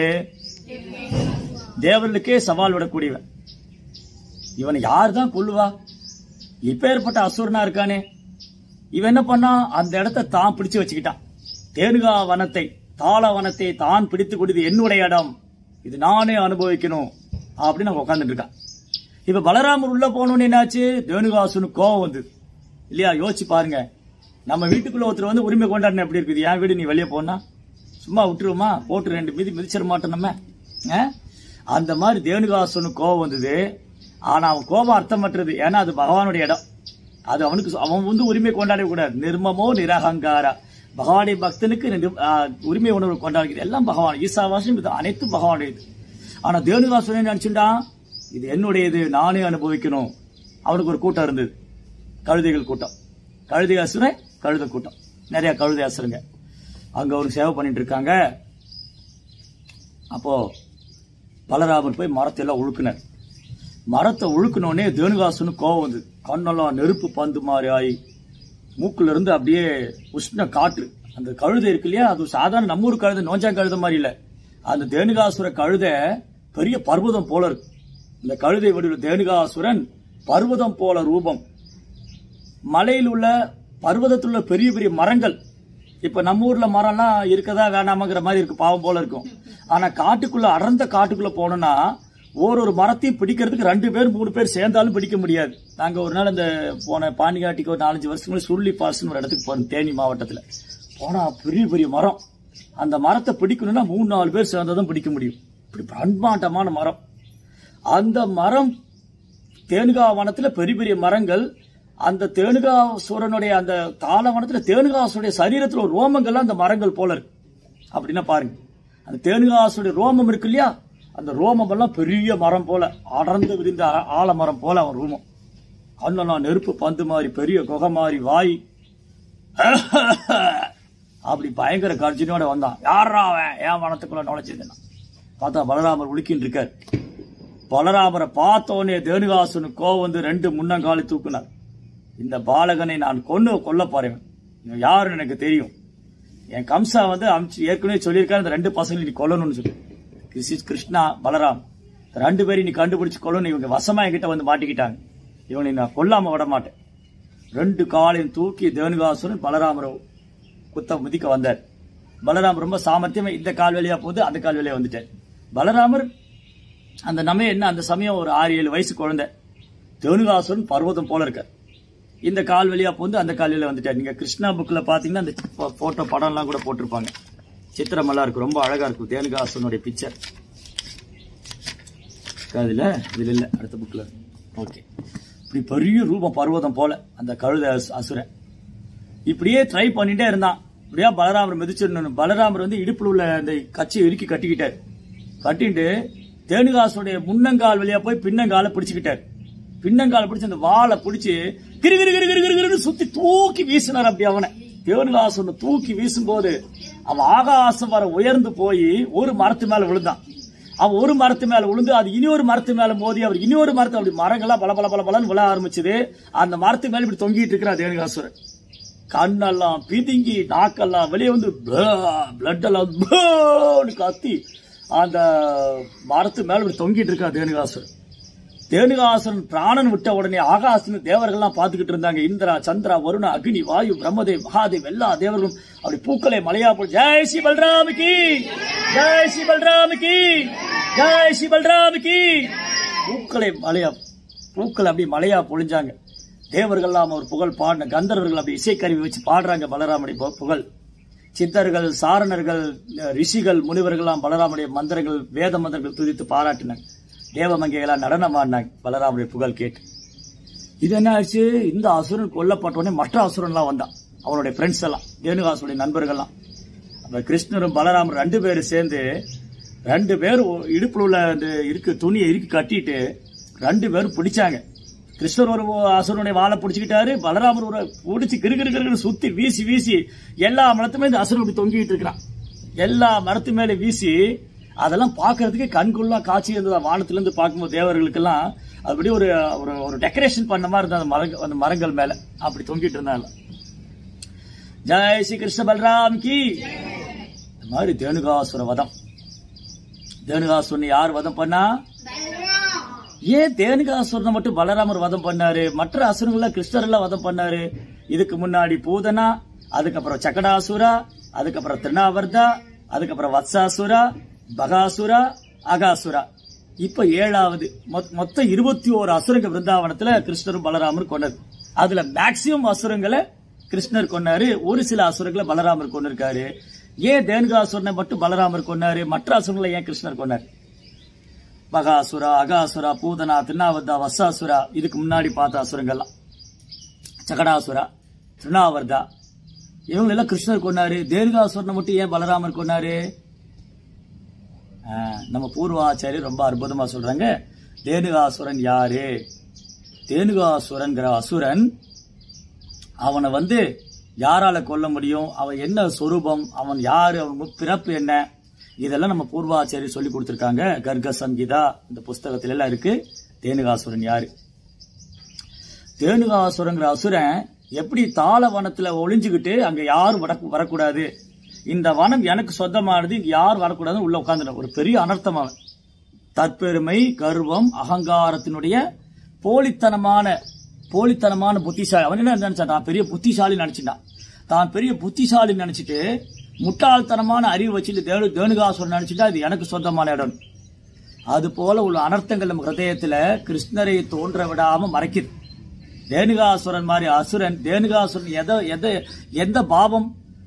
தேவர்களுக்கே சவால் விடக்கூடியவன் இவனை யார் தான் கொல்லுவா இப்பேற்பட்ட அசுரனா இருக்கானே இவன் என்ன பண்ணா அந்த இடத்த தான் பிடிச்சு வச்சுக்கிட்டான் தேனுகா வனத்தை தாள வனத்தை தான் பிடித்து கொடுத்து என்னுடைய இடம் இது நானே அனுபவிக்கணும் அப்படின்னு அவன் உட்காந்துட்டு இருக்கான் இப்ப பலராமர் உள்ள போகணும்னு என்னாச்சு தேனுகாசுனுக்கு கோவம் வந்தது இல்லையா யோசிச்சு பாருங்க நம்ம வீட்டுக்குள்ள ஒருத்தர் வந்து உரிமை கொண்டாடின எப்படி இருக்குது என் வீடு நீ வெளியே போனா சும்மா விட்டுருவோமா போட்டு ரெண்டு மிதி மிதிச்சிட மாட்டோம் நம்ம ஆ? அந்த மாதிரி தேனுகாசுனுக்கு கோவம் வந்தது ஆனா அவன் கோபம் அர்த்தமற்றது ஏன்னா அது பகவானுடைய இடம் அது அவனுக்கு சொ- அவன் வந்து உரிமை கொண்டாடவே கூடாது நிர்மமோ நிரகங்காரா பகவானுடைய பக்தனுக்கு நிர்- ஆ, உரிமை உணர்வு கொண்டாடுகிறது எல்லாம் பகவான் ஈசாவாசம் இது அனைத்தும் பகவானுடையது ஆனா தேனுகாசுரன் என்ன நினைச்சுட்டான் இது என்னுடையது நானே அனுபவிக்கணும் அவனுக்கு ஒரு கூட்டம் இருந்தது கழுதைகள் கூட்டம் கழுதை அசுரன் கழுதை கூட்டம் நிறைய கழுதை அசுரங்க அங்க ஒரு சேவை பண்ணிட்டு இருக்காங்க அப்போ பலராமர் போய் மரத்தை எல்லாம் உழுக்குனார் மரத்தை உழுக்குனோடனே தேனுகாசுன்னு கோவம் வந்து கண்ணெல்லாம் நெருப்பு பந்து மாதிரி ஆகி மூக்குல இருந்து அப்படியே உஷ்ண காற்று அந்த கழுதை இருக்கு இல்லையா அது சாதாரண நம்ம ஊர் கழுதை நோஞ்சா கழுதை மாதிரி இல்ல அந்த தேனுகாசுர கழுதை பெரிய பர்வதம் போல இருக்கு இந்த கழுதை வடிவில் தேனுகாசுரன் பர்வதம் போல ரூபம் மலையில் உள்ள பர்வதத்தில் உள்ள பெரிய பெரிய மரங்கள் இப்ப நம்ம ஊர்ல மரம்லாம் இருக்கதா வேணாமாங்கிற மாதிரி இருக்கு பாவம் போல இருக்கும் ஆனா காட்டுக்குள்ள அடர்ந்த காட்டுக்குள்ள போனோம்னா ஒரு ஒரு மரத்தையும் பிடிக்கிறதுக்கு ரெண்டு பேர் மூணு பேர் சேர்ந்தாலும் பிடிக்க முடியாது நாங்க ஒரு நாள் இந்த போன பாண்டிகாட்டிக்கு ஒரு நாலஞ்சு வருஷத்துக்கு முன்னாடி சுருளி ஃபால்ஸ்னு ஒரு இடத்துக்கு போனோம் தேனி மாவட்டத்துல போனா பெரிய பெரிய மரம் அந்த மரத்தை பிடிக்கணும்னா மூணு நாலு பேர் சேர்ந்ததும் பிடிக்க முடியும் இப்படி பிரம்மாண்டமான மரம் அந்த மரம் தேனுகா வனத்துல பெரிய பெரிய மரங்கள் அந்த தேனுகாசுரனுடைய அந்த தாளவனத்துல தேனுகாசுடைய சரீரத்துல ஒரு ரோமங்கள்லாம் அந்த மரங்கள் போல இருக்கு அப்படின்னா பாருங்க அந்த தேனுகாசுடைய ரோமம் இருக்கு இல்லையா அந்த ரோமம் எல்லாம் பெரிய மரம் போல அடர்ந்து விரிந்த ஆ- ஆலமரம் போல அவன் ரோமம் கண்ணெல்லாம் நெருப்பு பந்து மாதிரி பெரிய குகை மாதிரி வாய் அப்படி பயங்கர கர்ஜனையோட வந்தான் யாரா அவன் ஏன் வனத்துக்குள்ள நுழைச்சதுன்னா பார்த்தா பலராமர் உலுக்கின்னு இருக்கார் பலராமரை பார்த்த உடனே தேனுகாசுனுக்கு கோவம் வந்து ரெண்டு முன்னங்காலி தூக்குனார் இந்த பாலகனை நான் கொன்னு கொல்ல போறேன் இவன் யாருன்னு எனக்கு தெரியும் என் கம்சா வந்து அமிச்சு ஏற்கனவே சொல்லியிருக்காரு இந்த ரெண்டு பசங்களை நீ கொல்லணும்னு சொல்லி கிருஷி கிருஷ்ணா பலராம் இந்த ரெண்டு பேரையும் நீ கண்டுபிடிச்சு கொல்லணும் இவங்க வசமா என்கிட்ட வந்து மாட்டிக்கிட்டாங்க இவனை நான் கொல்லாம விட மாட்டேன் ரெண்டு காலையும் தூக்கி தேனுகாசுரன் பலராமரை குத்த முதிக்க வந்தார் பலராமர் ரொம்ப சாமர்த்தியமா இந்த கால் வழியா போகுது அந்த கால் வழியா வந்துட்டார் பலராமர் அந்த நம்ம என்ன அந்த சமயம் ஒரு ஆறு ஏழு வயசு குழந்தை தேனுகாசுரன் பர்வதம் போல இருக்கார் இந்த கால் வழியா போந்து அந்த கால் வழியா வந்துட்டார் நீங்க கிருஷ்ணா புக்ல பாத்தீங்கன்னா அந்த போட்டோ படம்லாம் கூட போட்டிருப்பாங்க சித்திரமெல்லாம் இருக்கு ரொம்ப அழகா இருக்கும் தேனுகாசுரனுடைய பிக்சர் அதுல இதுல இல்ல அடுத்த புக்ல ஓகே இப்படி பெரிய ரூபம் பர்வதம் போல அந்த கழுத அசு- அசுரன் இப்படியே ட்ரை பண்ணிட்டே இருந்தான் இப்படியா பலராமர் மிதிச்சிடணும் பலராமர் வந்து இடுப்புல உள்ள அந்த கச்சியை இறுக்கி கட்டிக்கிட்டார் கட்டிட்டு தேனுகாசுடைய முன்னங்கால் வழியா போய் பின்னங்கால பிடிச்சுக்கிட்டார் பின்னங்கால பிடிச்சு அந்த வாளை பிடிச்சு கிரு கிரு கிரு கிரு கிரு கிருன்னு சுத்தி தூக்கி வீசினார் அப்படி அவனை தேனுகாசுனை தூக்கி வீசும்போது அவன் ஆகாசம் வர உயர்ந்து போய் ஒரு மரத்து மேல விழுந்தான் அவன் ஒரு மரத்து மேல விழுந்து அது இனி ஒரு மரத்து மேல மோதி அவர் இனி ஒரு மரத்து அப்படி மரங்கள்லாம் பல பல பல பலன்னு விழ ஆரம்பிச்சது அந்த மரத்து மேல இப்படி தொங்கிட்டு இருக்கிறார் தேனுகாசுரன் கண்ணெல்லாம் பிதுங்கி நாக்கெல்லாம் வெளியே வந்து பிளட் எல்லாம் பேன்னு கத்தி அந்த மரத்து மேல இப்படி தொங்கிட்டு இருக்கா தேனுகாசுரன் தேனுகாசுரன் பிராணன் விட்ட உடனே ஆகாசன் தேவர்கள்லாம் பார்த்துக்கிட்டு இருந்தாங்க இந்திரா சந்திரா வருணா அக்னி வாயு பிரம்மதேவ் மகாதேவ் எல்லா தேவர்களும் அப்படி பூக்களை மலையா போல் ஜெய் ஸ்ரீ பல்ராமுக்கு ஜெய் ஸ்ரீ பல்ராமுக்கு ஜெய் ஸ்ரீ பல்ராமுக்கு பூக்களை மலையா பூக்கள் அப்படி மலையா பொழிஞ்சாங்க தேவர்கள்லாம் அவர் புகழ் பாடின கந்தர்வர்கள் அப்படி இசைக்கருவி வச்சு பாடுறாங்க பலராமனுடைய பு- புகழ் சித்தர்கள் சாரணர்கள் ரிஷிகள் முனிவர்கள்லாம் பலராமனுடைய மந்திரங்கள் வேத மந்திரங்கள் துதித்து பாராட்டினாங்க தேவமங்கைகளாம் நடனம் ஆடினாங்க பலராமனுடைய புகழ் கேட்டு இது என்ன ஆச்சு இந்த அசுரன் கொல்லப்பட்ட உடனே மற்ற அசுரன்லாம் வந்தான் அவனுடைய ஃப்ரெண்ட்ஸ் எல்லாம் தேனுகாசுடைய நண்பர்கள்லாம் அப்ப கிருஷ்ணரும் பலராமர் ரெண்டு பேரும் சேர்ந்து ரெண்டு பேரும் இடுப்புல உள்ள அந்த இருக்கு துணியை இறுக்கி கட்டிட்டு ரெண்டு பேரும் பிடிச்சாங்க கிருஷ்ணர் ஒரு அசுரனுடைய வாழை பிடிச்சிக்கிட்டாரு பலராமர் ஒரு பிடிச்சி கிரு கிரு கிருன்னு சுத்தி வீசி வீசி எல்லா மரத்துமே இந்த அசுரன் இப்படி தொங்கிட்டு இருக்கிறான் எல்லா மரத்து மேல வீசி அதெல்லாம் பார்க்கறதுக்கு கண்குள்ளா காட்சி இருந்தது வானத்துல இருந்து பார்க்கும்போது தேவர்களுக்கெல்லாம் அப்படி ஒரு ஒரு ஒரு டெக்கரேஷன் பண்ண மாதிரி இருந்தது அந்த மரங்கள் அந்த மரங்கள் மேல அப்படி தொங்கிட்டு இருந்தாங்க ஜெய் ஸ்ரீ கிருஷ்ண பலராம் கி இந்த மாதிரி தேனுகாசுர வதம் தேனுகாசுரனை யார் வதம் பண்ணா பலராம் ஏன் தேனுகாசுரனை மட்டும் பலராமர் வதம் பண்ணாரு மற்ற அசுரங்கள கிருஷ்ணர் எல்லாம் வதம் பண்ணாரு இதுக்கு முன்னாடி பூதனா அதுக்கப்புறம் சக்கடாசுரா அதுக்கப்புறம் திருநாவர்தா அதுக்கப்புறம் வத்சாசுரா பகாசுரா அகாசுரா இப்ப ஏழாவது மொத்- மொத்தம் இருபத்தி ஓரு அசுரங்க பிருந்தாவனத்துல கிருஷ்ணரும் பலராமரும் கொண்டது அதுல மேக்சிமம் அசுரங்களை கிருஷ்ணர் கொன்னாரு ஒரு சில அசுரங்களை பலராமர் கொண்டிருக்காரு ஏன் தேனுகாசுரனை மட்டும் பலராமர் கொன்னாரு மற்ற அசுரங்களை ஏன் கிருஷ்ணர் கொன்னாரு பகாசுரா அகாசுரா பூதனா திருநாவர்தா வசாசுரா இதுக்கு முன்னாடி பார்த்த அசுரங்கள்லாம் சகடாசுரா திருநாவர்தா இவங்க எல்லாம் கிருஷ்ணர் கொண்டாரு தேனுகாசுரனை மட்டும் ஏன் பலராமர் கொண்டாரு நம்ம பூர்வாச்சாரியர் ரொம்ப அற்புதமா சொல்றாங்க தேனுகாசுரன் யாரு தேனுகாசுரன்கிற அசுரன் அவனை வந்து யாரால கொல்ல முடியும் அவன் என்ன சொரூபம் அவன் யாரு அவன் முற்பிறப்பு என்ன இதெல்லாம் நம்ம பூர்வாச்சாரியர் சொல்லி கொடுத்திருக்காங்க கர்க சங்கீதா இந்த புஸ்தகத்துல எல்லாம் இருக்கு தேனுகாசுரன் யாரு தேனுகாசுரங்கிற அசுரன் எப்படி தாள வனத்துல ஒளிஞ்சுக்கிட்டு அங்க யாரும் வர- வரக்கூடாது இந்த வனம் எனக்கு சொந்தமானது இங்க யாரும் வரக்கூடாதுன்னு உள்ள உட்கார்ந்துடும் ஒரு பெரிய அனர்த்தம் அவன் தற்பெருமை கர்வம் அகங்காரத்தினுடைய போலித்தனமான போலித்தனமான புத்திசாலி அவன் என்ன நினைச்சான் தான் பெரிய புத்திசாலி நினைச்சிட்டான் தான் பெரிய புத்திசாலி நினைச்சிட்டு முட்டாள்தனமான அறிவு வச்சுட்டு தேனு தேனுகாசுரன் நினைச்சிட்டா இது எனக்கு சொந்தமான இடம் அது போல உள்ள அனர்த்தங்கள் நம்ம ஹிருதயத்துல கிருஷ்ணரை தோன்ற விடாம மறைக்குது தேனுகாசுரன் மாதிரி அசுரன் தேனுகாசுரன் எதை எதை எந்த பாவம்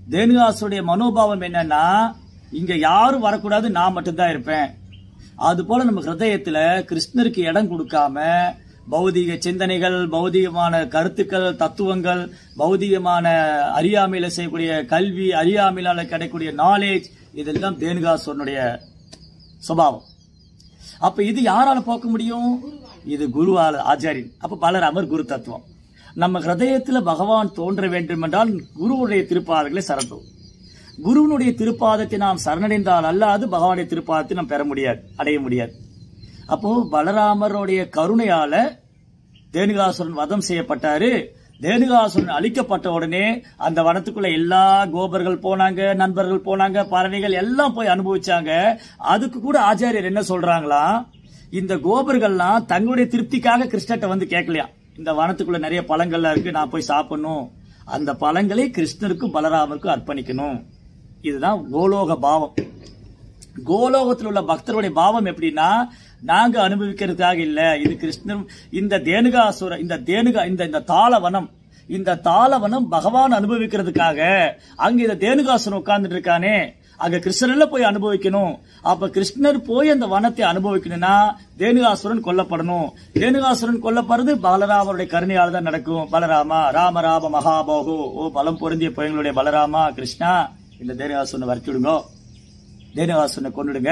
தேனுகாசுடைய மனோபாவம் என்னன்னா இங்க யாரும் வரக்கூடாது நான் மட்டும்தான் இருப்பேன் அது போல நம்ம ஹிருதயத்துல கிருஷ்ணருக்கு இடம் கொடுக்காம பௌதிக சிந்தனைகள் பௌதிகமான கருத்துக்கள் தத்துவங்கள் பௌதிகமான அறியாமையில செய்யக்கூடிய கல்வி அறியாமையில கிடைக்கக்கூடிய நாலேஜ் இதெல்லாம் தேனுகாசுரனுடைய சுபாவம் அப்ப இது யாரால போக்க முடியும் இது குருவால ஆச்சாரியன் அப்ப பலராமர் குரு தத்துவம் நம்ம ஹிருதயத்துல பகவான் தோன்ற வேண்டும் என்றால் குருவுடைய திருப்பாதங்களை சரண்டும் குருவினுடைய திருப்பாதத்தை நாம் சரணடைந்தால் அல்லாது பகவானுடைய திருப்பாதத்தை நாம் பெற முடியாது அடைய முடியாது அப்போ பலராமருடைய கருணையால தேனுகாசுரன் வதம் செய்யப்பட்டாரு தேனுகாசுரன் அழிக்கப்பட்ட உடனே அந்த வனத்துக்குள்ள எல்லா கோபர்கள் போனாங்க நண்பர்கள் போனாங்க பறவைகள் எல்லாம் போய் அனுபவிச்சாங்க அதுக்கு கூட ஆச்சாரியர் என்ன சொல்றாங்களா இந்த கோபர்கள்லாம் தங்களுடைய திருப்திக்காக கிருஷ்ணர்ட்ட வந்து கேட்கலையா இந்த வனத்துக்குள்ள நிறைய பழங்கள்லாம் இருக்கு நான் போய் சாப்பிடணும் அந்த பழங்களை கிருஷ்ணருக்கும் பலராமருக்கும் அர்ப்பணிக்கணும் இதுதான் கோலோக பாவம் கோலோகத்தில் உள்ள பக்தருடைய பாவம் எப்படின்னா நாங்க அனுபவிக்கிறதுக்காக இல்ல இது கிருஷ்ணன் இந்த தேனுகாசுர இந்த தேனுகா இந்த இந்த தாளவனம் இந்த தாளவனம் பகவான் அனுபவிக்கிறதுக்காக அங்க இந்த தேனுகாசுரன் உட்கார்ந்துட்டு இருக்கானே அங்க கிருஷ்ணர்ல போய் அனுபவிக்கணும் அப்ப கிருஷ்ணர் போய் அந்த வனத்தை அனுபவிக்கணும்னா தேனுகாசுரன் கொல்லப்படணும் தேனுகாசுரன் கொல்லப்படுறது பலராமருடைய கருணையால் தான் நடக்கும் பலராமா ராம ராம மகாபோகு ஓ பலம் பொருந்திய பையங்களுடைய பலராமா கிருஷ்ணா இந்த தேனுகாசுரனை வரட்டி விடுங்க தேனுகாசுரனை கொண்டுடுங்க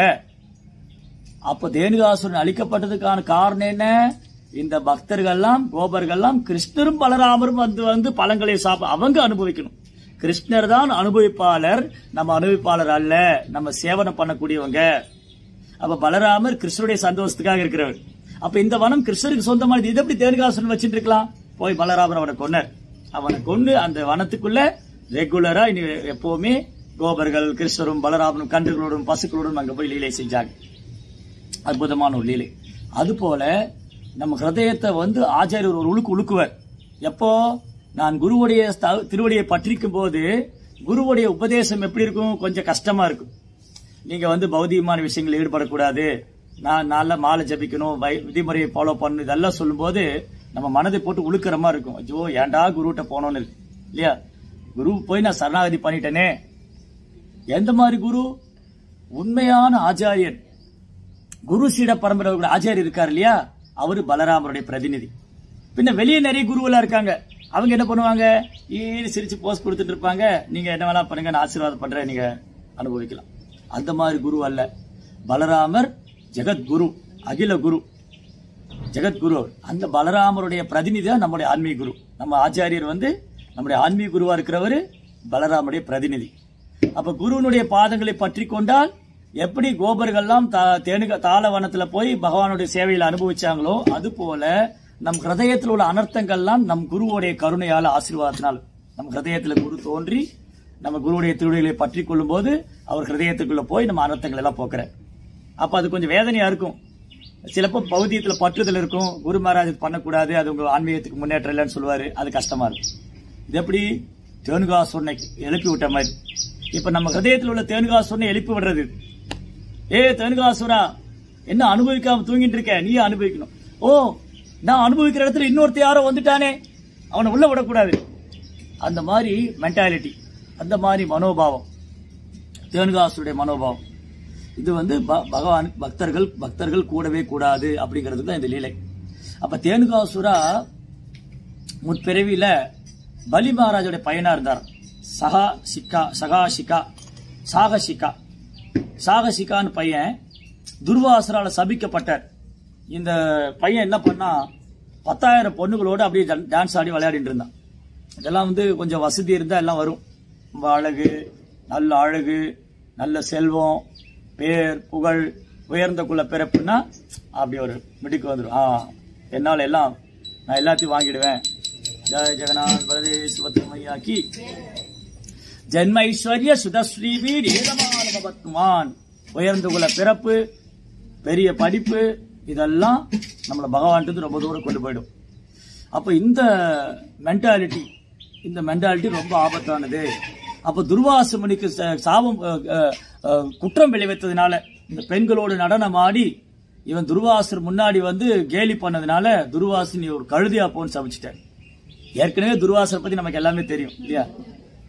அப்ப தேனுகாசுரன் அழிக்கப்பட்டதுக்கான காரணம் என்ன இந்த பக்தர்கள்லாம் கோபர்கள்லாம் கிருஷ்ணரும் பலராமரும் வந்து வந்து பழங்களை சாப்பிட அவங்க அனுபவிக்கணும் கிருஷ்ணர் தான் அனுபவிப்பாளர் நம்ம அனுபவிப்பாளர் அல்ல நம்ம சேவனம் பண்ணக்கூடியவங்க அப்ப பலராமர் கிருஷ்ணருடைய சந்தோஷத்துக்காக இருக்கிறவர் அப்ப இந்த வனம் கிருஷ்ணருக்கு சொந்தமானது இது எப்படி தேனுகாசுரன் வச்சுட்டு இருக்கலாம் போய் பலராமர் அவனை கொன்னார் அவனை கொண்டு அந்த வனத்துக்குள்ள ரெகுலரா இனி எப்பவுமே கோபர்கள் கிருஷ்ணரும் பலராமனும் கன்றுகளோடும் பசுக்களோடும் அங்க போய் லீலை செஞ்சாங்க அற்புதமான ஒரு லீலை அதுபோல நம்ம ஹிருதயத்தை வந்து ஆச்சாரியர் ஒரு உழுக்கு உழுக்குவர் எப்போ நான் குருவுடைய ஸ்த- திருவடியை பற்றிக்கும் போது குருவுடைய உபதேசம் எப்படி இருக்கும் கொஞ்சம் கஷ்டமா இருக்கும் நீங்க வந்து பௌதிகமான விஷயங்களில் ஈடுபடக்கூடாது நான் நல்ல மாலை ஜபிக்கணும் வை- விதிமுறையை ஃபாலோ பண்ணணும் இதெல்லாம் சொல்லும்போது நம்ம மனதை போட்டு உழுக்கிற மாதிரி இருக்கும் ஐயோ ஏன்டா குருகிட்ட போனோம்னு இருக்கு இல்லையா குரு போய் நான் சரணாகதி பண்ணிட்டேனே எந்த மாதிரி குரு உண்மையான ஆச்சாரியன் குரு சீட பரம்பரை கூட ஆச்சாரியர் இருக்கார் இல்லையா அவரு பலராமருடைய பிரதிநிதி பின்ன வெளியே நிறைய குருவெல்லாம் இருக்காங்க அவங்க என்ன பண்ணுவாங்க ஈனு சிரிச்சு போஸ்ட் கொடுத்துட்டு இருப்பாங்க நீங்க என்ன வேணா பண்ணுங்க நான் ஆசீர்வாதம் பண்றேன் நீங்க அனுபவிக்கலாம் அந்த மாதிரி குரு அல்ல பலராமர் ஜெகத்குரு அகில குரு ஜெகத்குரு அந்த பலராமருடைய பிரதிநிதி தான் நம்முடைய ஆன்மீக குரு நம்ம ஆச்சாரியர் வந்து நம்முடைய ஆன்மீக குருவா இருக்கிறவர் பலராமருடைய பிரதிநிதி அப்ப குருவினுடைய பாதங்களை பற்றி கொண்டால் எப்படி கோபர்கள்லாம் தா- தேனுக தாளவனத்துல போய் பகவானுடைய சேவையில அனுபவிச்சாங்களோ அது போல நம் ஹிருதயத்தில் உள்ள அனர்த்தங்கள்லாம் நம் குருவுடைய கருணையால ஆசீர்வாதத்தினால் நம் ஹிருதயத்துல குரு தோன்றி நம்ம குருவுடைய திருவிழிகளை பற்றி கொள்ளும் போது அவர் ஹிருதயத்துக்குள்ள போய் நம்ம அனர்த்தங்கள் எல்லாம் போக்குறார் அப்ப அது கொஞ்சம் வேதனையா இருக்கும் சிலப்போ பௌத்தியத்துல பற்றுதல் இருக்கும் குரு மகாராஜ் இது பண்ணக்கூடாது அது உங்க ஆன்மீகத்துக்கு முன்னேற்றம் இல்லைன்னு சொல்லுவாரு அது கஷ்டமா இருக்கும் இது எப்படி தேனுகாசுரனை எழுப்பி விட்ட மாதிரி இப்ப நம்ம ஹிருதயத்தில் உள்ள தேனுகாசுரனை எழுப்பி விடுறது இது. ஏ தேனுகாசுரா என்ன அனுபவிக்காம தூங்கிட்டு இருக்க நீ அனுபவிக்கணும் ஓ நான் அனுபவிக்கிற இடத்துல இன்னொருத்த யாரோ வந்துட்டானே அவனை உள்ள விடக்கூடாது அந்த மாதிரி மென்டாலிட்டி அந்த மாதிரி மனோபாவம் தேனுகாசுடைய மனோபாவம் இது வந்து ப- பகவான் பக்தர்கள் பக்தர்கள் கூடவே கூடாது அப்படிங்கிறது தான் இந்த லீலை அப்ப தேனுகாசுரா முற்பிறவியில பலி மகாராஜோட பையனா இருந்தார் சகா சிக்கா சகா சிக்கா சாகசிகா சாகசிகான்னு பையன் துர்வாசரால சபிக்கப்பட்டார் இந்த பையன் என்ன பண்ணா பத்தாயிரம் பொண்ணுகளோடு அப்படியே டான்- டான்ஸ் ஆடி விளையாடிட்டு இருந்தான் இதெல்லாம் வந்து கொஞ்சம் வசதி இருந்தா எல்லாம் வரும் ரொம்ப அழகு நல்ல அழகு நல்ல செல்வம் பேர் புகழ் உயர்ந்த குல பிறப்புன்னா அப்படி ஒரு மிடுக்கு வந்துடும் ஆ என்னால் எல்லாம் நான் எல்லாத்தையும் வாங்கிடுவேன் ஜெய ஜெகநாத் பரதே சிவத்துமையாக்கி ஜென்ம ஐஸ்வர்ய சுதஸ்ரீவீர் ஏதமானவத்மான் உயர்ந்த குல பிறப்பு பெரிய படிப்பு இதெல்லாம் நம்மளை பகவான்ட்டு ரொம்ப தூரம் கொண்டு போயிடும் அப்ப இந்த மென்டாலிட்டி இந்த மென்டாலிட்டி ரொம்ப ஆபத்தானது அப்ப துர்வாச முனிக்கு ச- சாபம் அஹ், அஹ், அஹ், குற்றம் விளைவித்ததுனால இந்த பெண்களோடு நடனம் ஆடி இவன் துர்வாசர் முன்னாடி வந்து கேலி பண்ணதுனால துர்வாசன் நீ ஒரு கழுதியா போன்னு சமைச்சிட்டார் ஏற்கனவே துர்வாசரை பத்தி நமக்கு எல்லாமே தெரியும் இல்லையா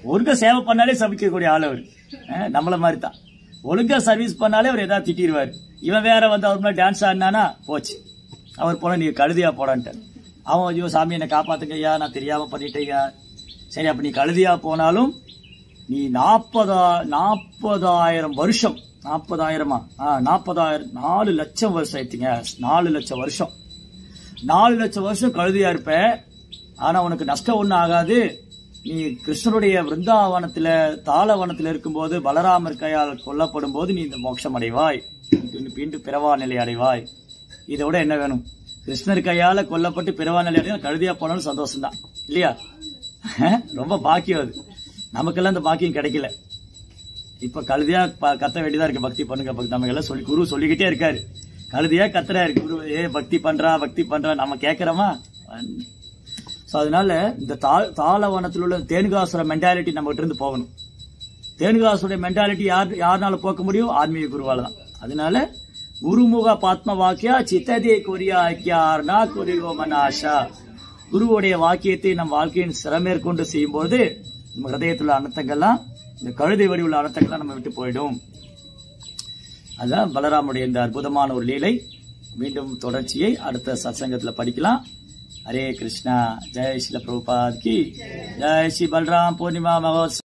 ஒழுங்கா சேவை பண்ணாலே சபிக்கக்கூடிய ஆள் அவர் அஹ், நம்மள மாதிரி தான் ஒழுங்கா சர்வீஸ் பண்ணாலே அவர் ஏதாவது திட்டிடுவார் இவன் வேற வந்து அவர் முன்னாடி டான்ஸ் ஆடினானா போச்சு அவர் போல நீ கழுதியா போடான்ட்டு அவன் ஐயோ சாமி என்னை காப்பாத்துங்க ஐயா நான் தெரியாம பண்ணிட்டேங்க சரி அப்ப நீ கழுதியா போனாலும் நீ நாற்பதா நாற்பதாயிரம் வருஷம் நாற்பதாயிரமா ஆ நாற்பதாயிரம் நாலு லட்சம் வருஷம் ஆயிடுச்சுங்க நாலு லட்சம் வருஷம் நாலு லட்சம் வருஷம் கழுதியா இருப்ப ஆனா உனக்கு நஷ்டம் ஒண்ணும் ஆகாது நீ கிருஷ்ணனுடைய விருந்தாவனத்துல தாளவனத்துல இருக்கும்போது பலராமர் கையால் கொல்லப்படும் போது நீ இந்த மோட்சம் அடைவாய் நீ மீண்டும் பிறவா நிலை அடைவாய் இதை விட என்ன வேணும் கிருஷ்ணர் கையால கொல்லப்பட்டு பிறவா நிலை அடையா கழுதியா போனாலும் சந்தோஷம் தான் இல்லையா ரொம்ப பாக்கியம் அது நமக்கெல்லாம் இந்த பாக்கியம் கிடைக்கல இப்ப கழுதியா ப- கத்த வேண்டியதா இருக்கு பக்தி பண்ணுங்க பக்தி நம்ம எல்லாம் சொல்லி குரு சொல்லிக்கிட்டே இருக்காரு கழுதியா கத்துறாரு குரு ஏ பக்தி பண்றா பக்தி பண்றா நம்ம கேக்குறோமா சோ அதனால இந்த தா- தாளவனத்தில் உள்ள தேனுகாசுர மென்டாலிட்டி நம்ம கிட்ட இருந்து போகணும் தேனுகாசுடைய மென்டாலிட்டி யார் யாருனால போக்க முடியும் ஆன்மீக குருவால தான் அதனால குருமுக பாத்ம வாக்கியா சித்ததே கொரியா ஐக்கியார்னா கொரியோ மனாஷா குருவுடைய வாக்கியத்தை நம் வாழ்க்கையின் சிறமேற்கொண்டு செய்யும்போது நம்ம ஹிருதயத்தில் உள்ள அனர்த்தங்கள்லாம் இந்த கழுதை வடி உள்ள அனர்த்தங்கள்லாம் நம்ம விட்டு போயிடும் அதான் பலராமுடைய இந்த அற்புதமான ஒரு லீலை மீண்டும் தொடர்ச்சியை அடுத்த சத்சங்கத்துல படிக்கலாம் ஹரே கிருஷ்ணா ஜெய் ஸ்ரீல பிரபுபாத் கி ஜெய் ஸ்ரீ பலராம் பூர்ணிமா மகோத்சவ